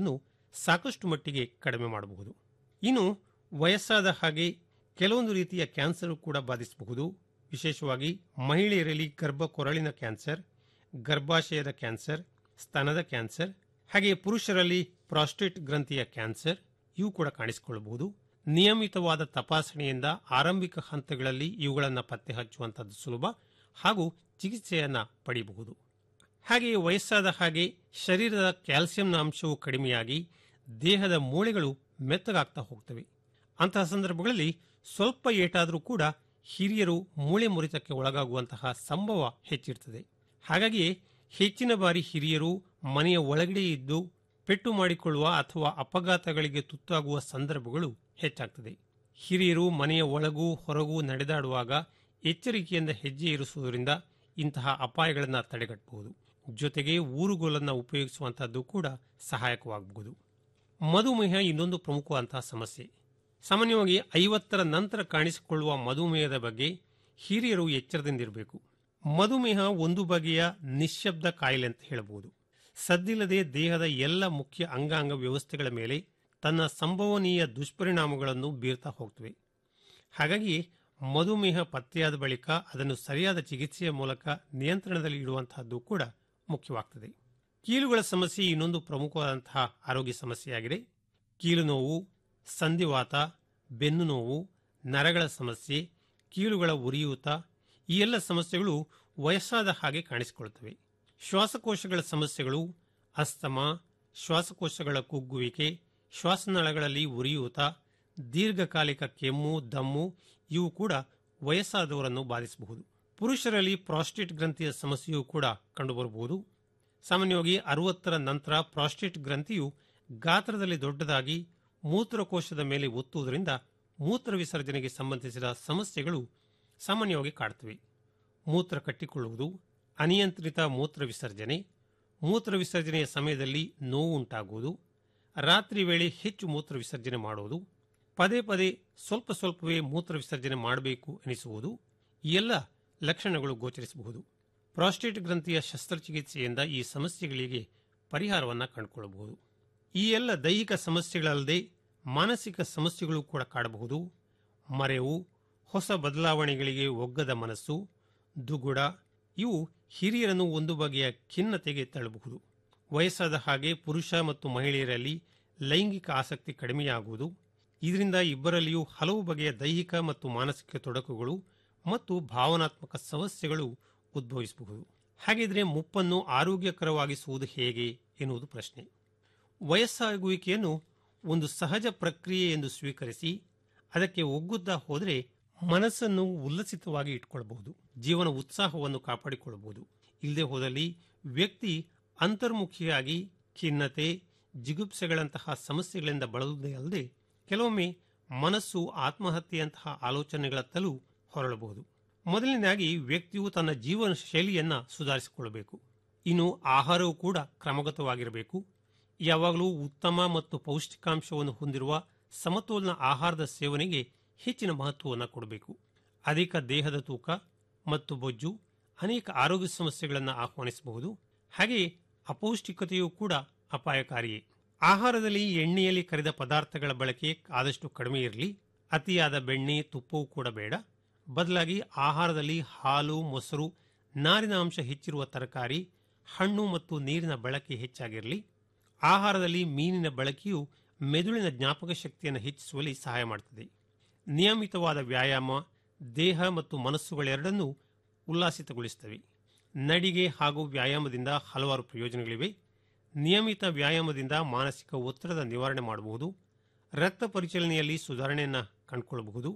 ಸಾಕಷ್ಟು ಮಟ್ಟಿಗೆ ಕಡಿಮೆ ಮಾಡಬಹುದು ಇನ್ನು ವಯಸ್ಸಾದ ಹಾಗೆ ಕೆಲವೊಂದು ರೀತಿಯ ಕ್ಯಾನ್ಸರ್ ಕೂಡ ಬಾಧಿಸಬಹುದು ವಿಶೇಷವಾಗಿ ಮಹಿಳೆಯರಲ್ಲಿ ಗರ್ಭ ಕೊರಳಿನ ಕ್ಯಾನ್ಸರ್ ಗರ್ಭಾಶಯದ ಕ್ಯಾನ್ಸರ್ ಸ್ತನದ ಕ್ಯಾನ್ಸರ್ ಹಾಗೆ ಪುರುಷರಲ್ಲಿ ಪ್ರಾಸ್ಟೇಟ್ ಗ್ರಂಥಿಯ ಕ್ಯಾನ್ಸರ್ ಇವು ಕೂಡ ಕಾಣಿಸಿಕೊಳ್ಳಬಹುದು ನಿಯಮಿತವಾದ ತಪಾಸಣೆಯಿಂದ ಆರಂಭಿಕ ಹಂತಗಳಲ್ಲಿ ಇವುಗಳನ್ನು ಪತ್ತೆ ಹಚ್ಚುವಂಥದ್ದು ಸುಲಭ ಹಾಗೂ ಚಿಕಿತ್ಸೆಯನ್ನು ಪಡೆಯಬಹುದು ಹಾಗೆಯೇ ವಯಸ್ಸಾದ ಹಾಗೆ ಶರೀರದ ಕ್ಯಾಲ್ಸಿಯಂನ ಅಂಶವು ಕಡಿಮೆಯಾಗಿ ದೇಹದ ಮೂಳೆಗಳು ಮೆತ್ತಗಾಗ್ತಾ ಹೋಗ್ತವೆ ಅಂತಹ ಸಂದರ್ಭಗಳಲ್ಲಿ ಸ್ವಲ್ಪ ಏಟಾದರೂ ಕೂಡ ಹಿರಿಯರು ಮೂಳೆ ಮುರಿತಕ್ಕೆ ಒಳಗಾಗುವಂತಹ ಸಂಭವ ಹೆಚ್ಚಿರ್ತದೆ ಹಾಗಾಗಿಯೇ ಹೆಚ್ಚಿನ ಬಾರಿ ಹಿರಿಯರು ಮನೆಯ ಒಳಗಡೆ ಇದ್ದು ಪೆಟ್ಟು ಮಾಡಿಕೊಳ್ಳುವ ಅಥವಾ ಅಪಘಾತಗಳಿಗೆ ತುತ್ತಾಗುವ ಸಂದರ್ಭಗಳು ಹೆಚ್ಚಾಗ್ತದೆ ಹಿರಿಯರು ಮನೆಯ ಒಳಗೂ ಹೊರಗೂ ನಡೆದಾಡುವಾಗ ಎಚ್ಚರಿಕೆಯಿಂದ ಹೆಜ್ಜೆ ಇರಿಸುವುದರಿಂದ ಇಂತಹ ಅಪಾಯಗಳನ್ನು ತಡೆಗಟ್ಟಬಹುದು ಜೊತೆಗೆ ಊರುಗೋಲನ್ನು ಉಪಯೋಗಿಸುವಂತಹದ್ದು ಕೂಡ ಸಹಾಯಕವಾಗಬಹುದು ಮಧುಮೇಹ ಇನ್ನೊಂದು ಪ್ರಮುಖವಂತಹ ಸಮಸ್ಯೆ ಸಾಮಾನ್ಯವಾಗಿ ಐವತ್ತರ ನಂತರ ಕಾಣಿಸಿಕೊಳ್ಳುವ ಮಧುಮೇಹದ ಬಗ್ಗೆ ಹಿರಿಯರು ಎಚ್ಚರದಿಂದಿರಬೇಕು ಮಧುಮೇಹ ಒಂದು ಬಗೆಯ ನಿಶ್ಶಬ್ದ ಕಾಯಿಲೆ ಅಂತ ಹೇಳಬಹುದು ಸದ್ದಿಲ್ಲದೆ ದೇಹದ ಎಲ್ಲ ಮುಖ್ಯ ಅಂಗಾಂಗ ವ್ಯವಸ್ಥೆಗಳ ಮೇಲೆ ತನ್ನ ಸಂಭವನೀಯ ದುಷ್ಪರಿಣಾಮಗಳನ್ನು ಬೀರ್ತಾ ಹೋಗ್ತವೆ ಹಾಗಾಗಿ ಮಧುಮೇಹ ಪತ್ತೆಯಾದ ಬಳಿಕ ಅದನ್ನು ಸರಿಯಾದ ಚಿಕಿತ್ಸೆಯ ಮೂಲಕ ನಿಯಂತ್ರಣದಲ್ಲಿ ಇಡುವಂತಹದ್ದು ಕೂಡ ಮುಖ್ಯವಾಗ್ತದೆ ಕೀಲುಗಳ ಸಮಸ್ಯೆ ಇನ್ನೊಂದು ಪ್ರಮುಖವಾದಂತಹ ಆರೋಗ್ಯ ಸಮಸ್ಯೆಯಾಗಿದೆ ಕೀಲು ನೋವು ಸಂಧಿವಾತ ಬೆನ್ನು ನೋವು ನರಗಳ ಸಮಸ್ಯೆ ಕೀಲುಗಳ ಉರಿಯೂತ ಈ ಎಲ್ಲ ಸಮಸ್ಯೆಗಳು ವಯಸ್ಸಾದ ಹಾಗೆ ಕಾಣಿಸಿಕೊಳ್ಳುತ್ತವೆ ಶ್ವಾಸಕೋಶಗಳ ಸಮಸ್ಯೆಗಳು ಅಸ್ತಮ ಶ್ವಾಸಕೋಶಗಳ ಕುಗ್ಗುವಿಕೆ ಶ್ವಾಸನಾಳಗಳಲ್ಲಿ ಉರಿಯೂತ ದೀರ್ಘಕಾಲಿಕ ಕೆಮ್ಮು ದಮ್ಮು ಇವು ಕೂಡ ವಯಸ್ಸಾದವರನ್ನು ಬಾಧಿಸಬಹುದು ಪುರುಷರಲ್ಲಿ ಪ್ರಾಸ್ಟೇಟ್ ಗ್ರಂಥಿಯ ಸಮಸ್ಯೆಯೂ ಕೂಡ ಕಂಡುಬರಬಹುದು ಸಾಮಾನ್ಯವಾಗಿ ಅರವತ್ತರ ನಂತರ ಪ್ರಾಸ್ಟೇಟ್ ಗ್ರಂಥಿಯು ಗಾತ್ರದಲ್ಲಿ ದೊಡ್ಡದಾಗಿ ಮೂತ್ರಕೋಶದ ಮೇಲೆ ಒತ್ತುವುದರಿಂದ ಮೂತ್ರ ವಿಸರ್ಜನೆಗೆ ಸಂಬಂಧಿಸಿದ ಸಮಸ್ಯೆಗಳು ಸಾಮಾನ್ಯವಾಗಿ ಕಾಡುತ್ತವೆ ಮೂತ್ರ ಕಟ್ಟಿಕೊಳ್ಳುವುದು ಅನಿಯಂತ್ರಿತ ಮೂತ್ರ ವಿಸರ್ಜನೆ ಮೂತ್ರ ವಿಸರ್ಜನೆಯ ಸಮಯದಲ್ಲಿ ನೋವು ಉಂಟಾಗುವುದು ರಾತ್ರಿ ವೇಳೆ ಹೆಚ್ಚು ಮೂತ್ರ ವಿಸರ್ಜನೆ ಮಾಡುವುದು ಪದೇ ಪದೇ ಸ್ವಲ್ಪ ಸ್ವಲ್ಪವೇ ಮೂತ್ರ ವಿಸರ್ಜನೆ ಮಾಡಬೇಕು ಎನಿಸುವುದು ಈ ಎಲ್ಲ ಲಕ್ಷಣಗಳು ಗೋಚರಿಸಬಹುದು ಪ್ರಾಸ್ಟೇಟ್ ಗ್ರಂಥಿಯ ಶಸ್ತ್ರಚಿಕಿತ್ಸೆಯಿಂದ ಈ ಸಮಸ್ಯೆಗಳಿಗೆ ಪರಿಹಾರವನ್ನು ಕಂಡುಕೊಳ್ಳಬಹುದು ಈ ಎಲ್ಲ ದೈಹಿಕ ಸಮಸ್ಯೆಗಳಲ್ಲದೆ ಮಾನಸಿಕ ಸಮಸ್ಯೆಗಳು ಕೂಡ ಕಾಡಬಹುದು ಮರೆವು ಹೊಸ ಬದಲಾವಣೆಗಳಿಗೆ ಒಗ್ಗದ ಮನಸ್ಸು ದುಗುಡ ಇವು ಹಿರಿಯರನ್ನು ಒಂದು ಬಗೆಯ ಖಿನ್ನತೆಗೆ ತಳ್ಳಬಹುದು ವಯಸ್ಸಾದ ಹಾಗೆ ಪುರುಷ ಮತ್ತು ಮಹಿಳೆಯರಲ್ಲಿ ಲೈಂಗಿಕ ಆಸಕ್ತಿ ಕಡಿಮೆಯಾಗುವುದು ಇದರಿಂದ ಇಬ್ಬರಲ್ಲಿಯೂ ಹಲವು ಬಗೆಯ ದೈಹಿಕ ಮತ್ತು ಮಾನಸಿಕ ತೊಡಕುಗಳು ಮತ್ತು ಭಾವನಾತ್ಮಕ ಸಮಸ್ಯೆಗಳು ಉದ್ಭವಿಸಬಹುದು ಹಾಗಿದ್ರೆ ಮುಪ್ಪನ್ನು ಆರೋಗ್ಯಕರವಾಗಿಸುವುದು ಹೇಗೆ ಎನ್ನುವುದು ಪ್ರಶ್ನೆ ವಯಸ್ಸಾಗುವಿಕೆಯನ್ನು ಒಂದು ಸಹಜ ಪ್ರಕ್ರಿಯೆ ಎಂದು ಸ್ವೀಕರಿಸಿ ಅದಕ್ಕೆ ಒಗ್ಗುತ್ತಾ ಹೋದರೆ ಮನಸ್ಸನ್ನು ಉಲ್ಲಸಿತವಾಗಿ ಇಟ್ಕೊಳ್ಳಬಹುದು ಜೀವನ ಉತ್ಸಾಹವನ್ನು ಕಾಪಾಡಿಕೊಳ್ಳಬಹುದು ಇಲ್ಲದೆ ಹೋದಲ್ಲಿ ವ್ಯಕ್ತಿ ಅಂತರ್ಮುಖಿಯಾಗಿ ಖಿನ್ನತೆ ಜಿಗುಪ್ಸೆಗಳಂತಹ ಸಮಸ್ಯೆಗಳಿಂದ ಬಳಲುವುದೇ ಅಲ್ಲದೆ ಕೆಲವೊಮ್ಮೆ ಮನಸ್ಸು ಆತ್ಮಹತ್ಯೆಯಂತಹ ಆಲೋಚನೆಗಳತ್ತಲೂ ಹೊರಳಬಹುದು ಮೊದಲನೇದಾಗಿ ವ್ಯಕ್ತಿಯು ತನ್ನ ಜೀವನ ಶೈಲಿಯನ್ನ ಸುಧಾರಿಸಿಕೊಳ್ಳಬೇಕು ಇನ್ನು ಆಹಾರವು ಕೂಡ ಕ್ರಮಗತವಾಗಿರಬೇಕು ಯಾವಾಗಲೂ ಉತ್ತಮ ಮತ್ತು ಪೌಷ್ಟಿಕಾಂಶವನ್ನು ಹೊಂದಿರುವ ಸಮತೋಲನ ಆಹಾರದ ಸೇವನೆಗೆ ಹೆಚ್ಚಿನ ಮಹತ್ವವನ್ನು ಕೊಡಬೇಕು ಅಧಿಕ ದೇಹದ ತೂಕ ಮತ್ತು ಬೊಜ್ಜು ಅನೇಕ ಆರೋಗ್ಯ ಸಮಸ್ಯೆಗಳನ್ನು ಆಹ್ವಾನಿಸಬಹುದು ಹಾಗೆಯೇ ಅಪೌಷ್ಟಿಕತೆಯೂ ಕೂಡ ಅಪಾಯಕಾರಿಯೇ ಆಹಾರದಲ್ಲಿ ಎಣ್ಣೆಯಲ್ಲಿ ಕರಿದ ಪದಾರ್ಥಗಳ ಬಳಕೆ ಆದಷ್ಟು ಕಡಿಮೆ ಇರಲಿ ಅತಿಯಾದ ಬೆಣ್ಣೆ ತುಪ್ಪವೂ ಕೂಡ ಬೇಡ ಬದಲಾಗಿ ಆಹಾರದಲ್ಲಿ ಹಾಲು ಮೊಸರು ನಾರಿನ ಅಂಶ ಹೆಚ್ಚಿರುವ ತರಕಾರಿ ಹಣ್ಣು ಮತ್ತು ನೀರಿನ ಬಳಕೆ ಹೆಚ್ಚಾಗಿರಲಿ ಆಹಾರದಲ್ಲಿ ಮೀನಿನ ಬಳಕೆಯು ಮೆದುಳಿನ ಜ್ಞಾಪಕ ಶಕ್ತಿಯನ್ನು ಹೆಚ್ಚಿಸುವಲ್ಲಿ ಸಹಾಯ ಮಾಡುತ್ತದೆ ನಿಯಮಿತವಾದ ವ್ಯಾಯಾಮ ದೇಹ ಮತ್ತು ಮನಸ್ಸುಗಳೆರಡನ್ನೂ ಉಲ್ಲಾಸಿತಗೊಳಿಸುತ್ತವೆ ನಡಿಗೆ ಹಾಗೂ ವ್ಯಾಯಾಮದಿಂದ ಹಲವಾರು ಪ್ರಯೋಜನಗಳಿವೆ ನಿಯಮಿತ ವ್ಯಾಯಾಮದಿಂದ ಮಾನಸಿಕ ಒತ್ತಡದ ನಿವಾರಣೆ ಮಾಡಬಹುದು ರಕ್ತ ಪರಿಚಲನೆಯಲ್ಲಿ ಸುಧಾರಣೆಯನ್ನು ಕಂಡುಕೊಳ್ಳಬಹುದು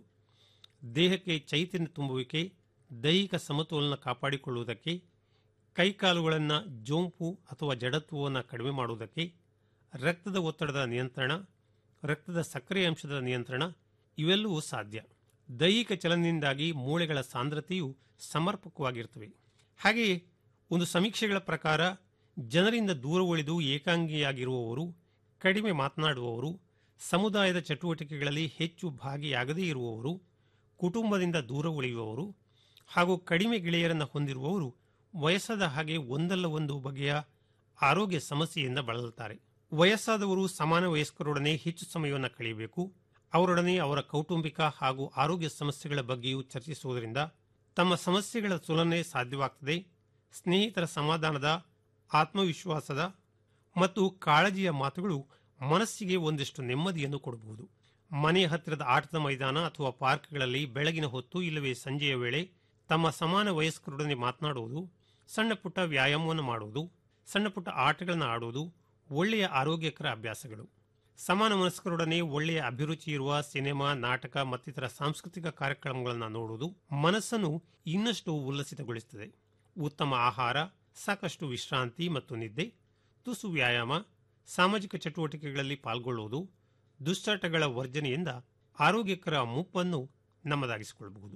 ದೇಹಕ್ಕೆ ಚೈತನ್ಯ ತುಂಬುವಿಕೆ ದೈಹಿಕ ಸಮತೋಲನ ಕಾಪಾಡಿಕೊಳ್ಳುವುದಕ್ಕೆ ಕೈಕಾಲುಗಳನ್ನು ಜೋಂಪು ಅಥವಾ ಜಡತ್ವವನ್ನು ಕಡಿಮೆ ಮಾಡುವುದಕ್ಕೆ ರಕ್ತದ ಒತ್ತಡದ ನಿಯಂತ್ರಣ ರಕ್ತದ ಸಕ್ಕರೆ ಅಂಶದ ನಿಯಂತ್ರಣ ಇವೆಲ್ಲವೂ ಸಾಧ್ಯ ದೈಹಿಕ ಚಲನೆಯಿಂದಾಗಿ ಮೂಳೆಗಳ ಸಾಂದ್ರತೆಯು ಸಮರ್ಪಕವಾಗಿರುತ್ತವೆ ಹಾಗೆಯೇ ಒಂದು ಸಮೀಕ್ಷೆಗಳ ಪ್ರಕಾರ ಜನರಿಂದ ದೂರ ಉಳಿದು ಏಕಾಂಗಿಯಾಗಿರುವವರು ಕಡಿಮೆ ಮಾತನಾಡುವವರು ಸಮುದಾಯದ ಚಟುವಟಿಕೆಗಳಲ್ಲಿ ಹೆಚ್ಚು ಭಾಗಿಯಾಗದೇ ಇರುವವರು ಕುಟುಂಬದಿಂದ ದೂರ ಉಳಿಯುವವರು ಹಾಗೂ ಕಡಿಮೆ ಗೆಳೆಯರನ್ನು ಹೊಂದಿರುವವರು ವಯಸ್ಸಾದ ಹಾಗೆ ಒಂದಲ್ಲ ಒಂದು ಬಗೆಯ ಆರೋಗ್ಯ ಸಮಸ್ಯೆಯಿಂದ ಬಳಲುತ್ತಾರೆ ವಯಸ್ಸಾದವರು ಸಮಾನ ವಯಸ್ಕರೊಡನೆ ಹೆಚ್ಚು ಸಮಯವನ್ನು ಕಳೆಯಬೇಕು ಅವರೊಡನೆ ಅವರ ಕೌಟುಂಬಿಕ ಹಾಗೂ ಆರೋಗ್ಯ ಸಮಸ್ಯೆಗಳ ಬಗ್ಗೆಯೂ ಚರ್ಚಿಸುವುದರಿಂದ ತಮ್ಮ ಸಮಸ್ಯೆಗಳ ತುಲನೆ ಸಾಧ್ಯವಾಗ್ತದೆ ಸ್ನೇಹಿತರ ಸಮಾಧಾನದ ಆತ್ಮವಿಶ್ವಾಸದ ಮತ್ತು ಕಾಳಜಿಯ ಮಾತುಗಳು ಮನಸ್ಸಿಗೆ ಒಂದಿಷ್ಟು ನೆಮ್ಮದಿಯನ್ನು ಕೊಡಬಹುದು ಮನೆ ಹತ್ತಿರದ ಆಟದ ಮೈದಾನ ಅಥವಾ ಪಾರ್ಕ್ಗಳಲ್ಲಿ ಬೆಳಗಿನ ಹೊತ್ತು ಇಲ್ಲವೇ ಸಂಜೆಯ ವೇಳೆ ತಮ್ಮ ಸಮಾನ ವಯಸ್ಕರೊಡನೆ ಮಾತನಾಡುವುದು ಸಣ್ಣ ಪುಟ್ಟ ವ್ಯಾಯಾಮವನ್ನು ಮಾಡುವುದು ಸಣ್ಣ ಪುಟ್ಟ ಆಟಗಳನ್ನು ಆಡುವುದು ಒಳ್ಳೆಯ ಆರೋಗ್ಯಕರ ಅಭ್ಯಾಸಗಳು ಸಮಾನ ಮನಸ್ಕರೊಡನೆ ಒಳ್ಳೆಯ ಅಭಿರುಚಿ ಇರುವ ಸಿನಿಮಾ ನಾಟಕ ಮತ್ತಿತರ ಸಾಂಸ್ಕೃತಿಕ ಕಾರ್ಯಕ್ರಮಗಳನ್ನು ನೋಡುವುದು ಮನಸ್ಸನ್ನು ಇನ್ನಷ್ಟು ಉಲ್ಲಸಿತಗೊಳಿಸುತ್ತದೆ ಉತ್ತಮ ಆಹಾರ ಸಾಕಷ್ಟು ವಿಶ್ರಾಂತಿ ಮತ್ತು ನಿದ್ದೆ ತುಸು ವ್ಯಾಯಾಮ ಸಾಮಾಜಿಕ ಚಟುವಟಿಕೆಗಳಲ್ಲಿ ಪಾಲ್ಗೊಳ್ಳುವುದು ದುಶ್ಚಟಗಳ ವರ್ಜನೆಯಿಂದ ಆರೋಗ್ಯಕರ ಮುಪ್ಪನ್ನು ನಮ್ಮದಾಗಿಸಿಕೊಳ್ಳಬಹುದು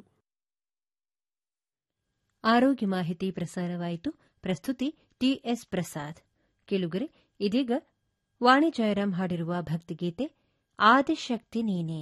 ಆರೋಗ್ಯ ಮಾಹಿತಿ ಪ್ರಸಾರವಾಯಿತು ಪ್ರಸ್ತುತಿ ಟಿಎಸ್ ಪ್ರಸಾದ್ ಕೇಳುಗರೆ ಇದೀಗ ವಾಣಿ ಜಯರಾಮ್ ಹಾಡಿರುವ ಭಕ್ತಿಗೀತೆ ಆದಿಶಕ್ತಿ ನೀನೇ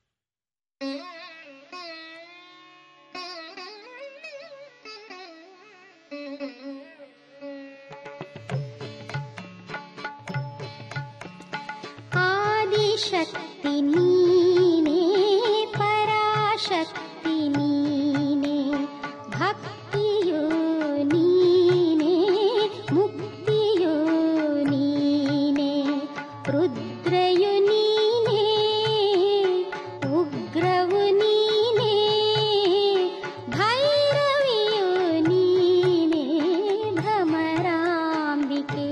ಆದಿಶಕ್ತಿ ನೀನೇ ಪರಾಶಕ್ತಿ ನೀನೇ ಭಕ್ತಿಯೋ ನೀನೇ ಮುಕ್ತಿಯೋ ನೀನೇ ರುದ್ರಯು ನೀನೇ ಉಗ್ರವು ನೀನೇ ಭೈರವಿಯು ನೀನೇ ಭ್ರಮರಾಂಬಿಕೆ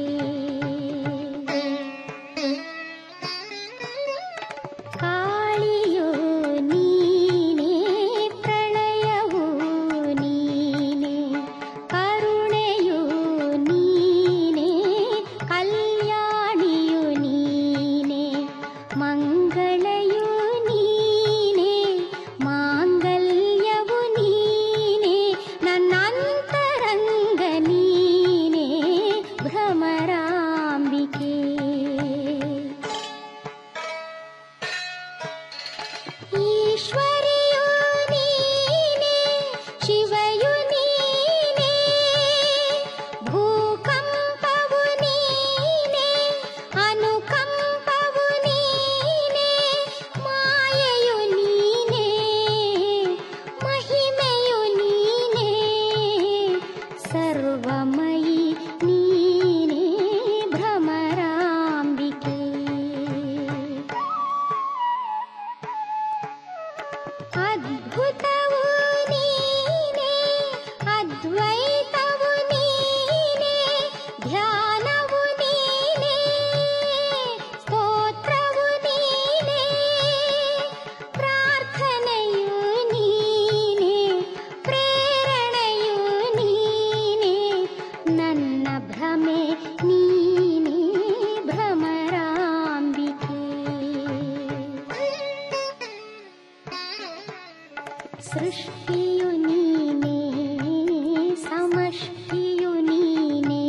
ಕಾಳಿಯೋ ನೀನೇ ಪ್ರಳಯವೂ ನೀನೇ ಕರುಣೆಯು ನೀನೇ ಕಲ್ಯಾಣಿಯು ನೀನೇ ಮಂಗಳಯು ನೀನೇ ಮಾಂಗಲ್ಯವು ನೀನೇ ನನ್ನಂತರಂಗ ನೀನೇ ಭ್ರಮರಾಂಬಿಕೆ ಈಶ್ವರಿಯು ನೀನೇ ಶಿವಯು ನೀನೇ ಭೂಕಂಪವು ನೀನೇ ಅನುಕಂಪವು ನೀನೇ ಮಾಯೆಯು ನೀನೇ ಮಹಿಮೆಯು ನೀನೇ ಸರ್ವಮಯಿ ನೀನೇ ಭ್ರಮರಾಂಬಿಕೆ ಅದ್ಭುತವು ನೀನೇ ಅದ್ವೈತವು ನೀನೇ ಧ್ಯಾನವು ನೀನೇ ಸ್ತೋತ್ರವು ನೀನೇ ಪ್ರಾರ್ಥನೆಯು ನೀನೇ ಪ್ರೇರಣೆಯು ನೀನೇ ನನ್ನ ಭ್ರಮೆ ನೀನೇ ಭ್ರಮರಾಂಬಿಕೆ ಸೃಷ್ಟಿಯು ನೀನೇ ಸಮಷ್ಟಿಯು ನೀನೇ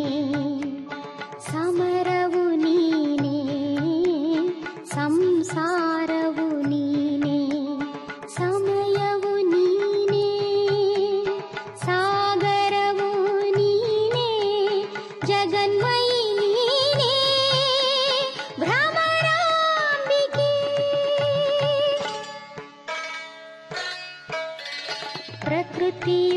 ಸಮರವು ನೀನೇ ಸಂಸಾರವು ನೀನೇ ಸಮಯವು ನೀನೇ ಸಾಗರವು ನೀನೇ ಜಗನ್ಮಯಿ ನೀನೇ ಭ್ರಮರಾಂಬಿಕೆ ಪ್ರಕೃತಿಯ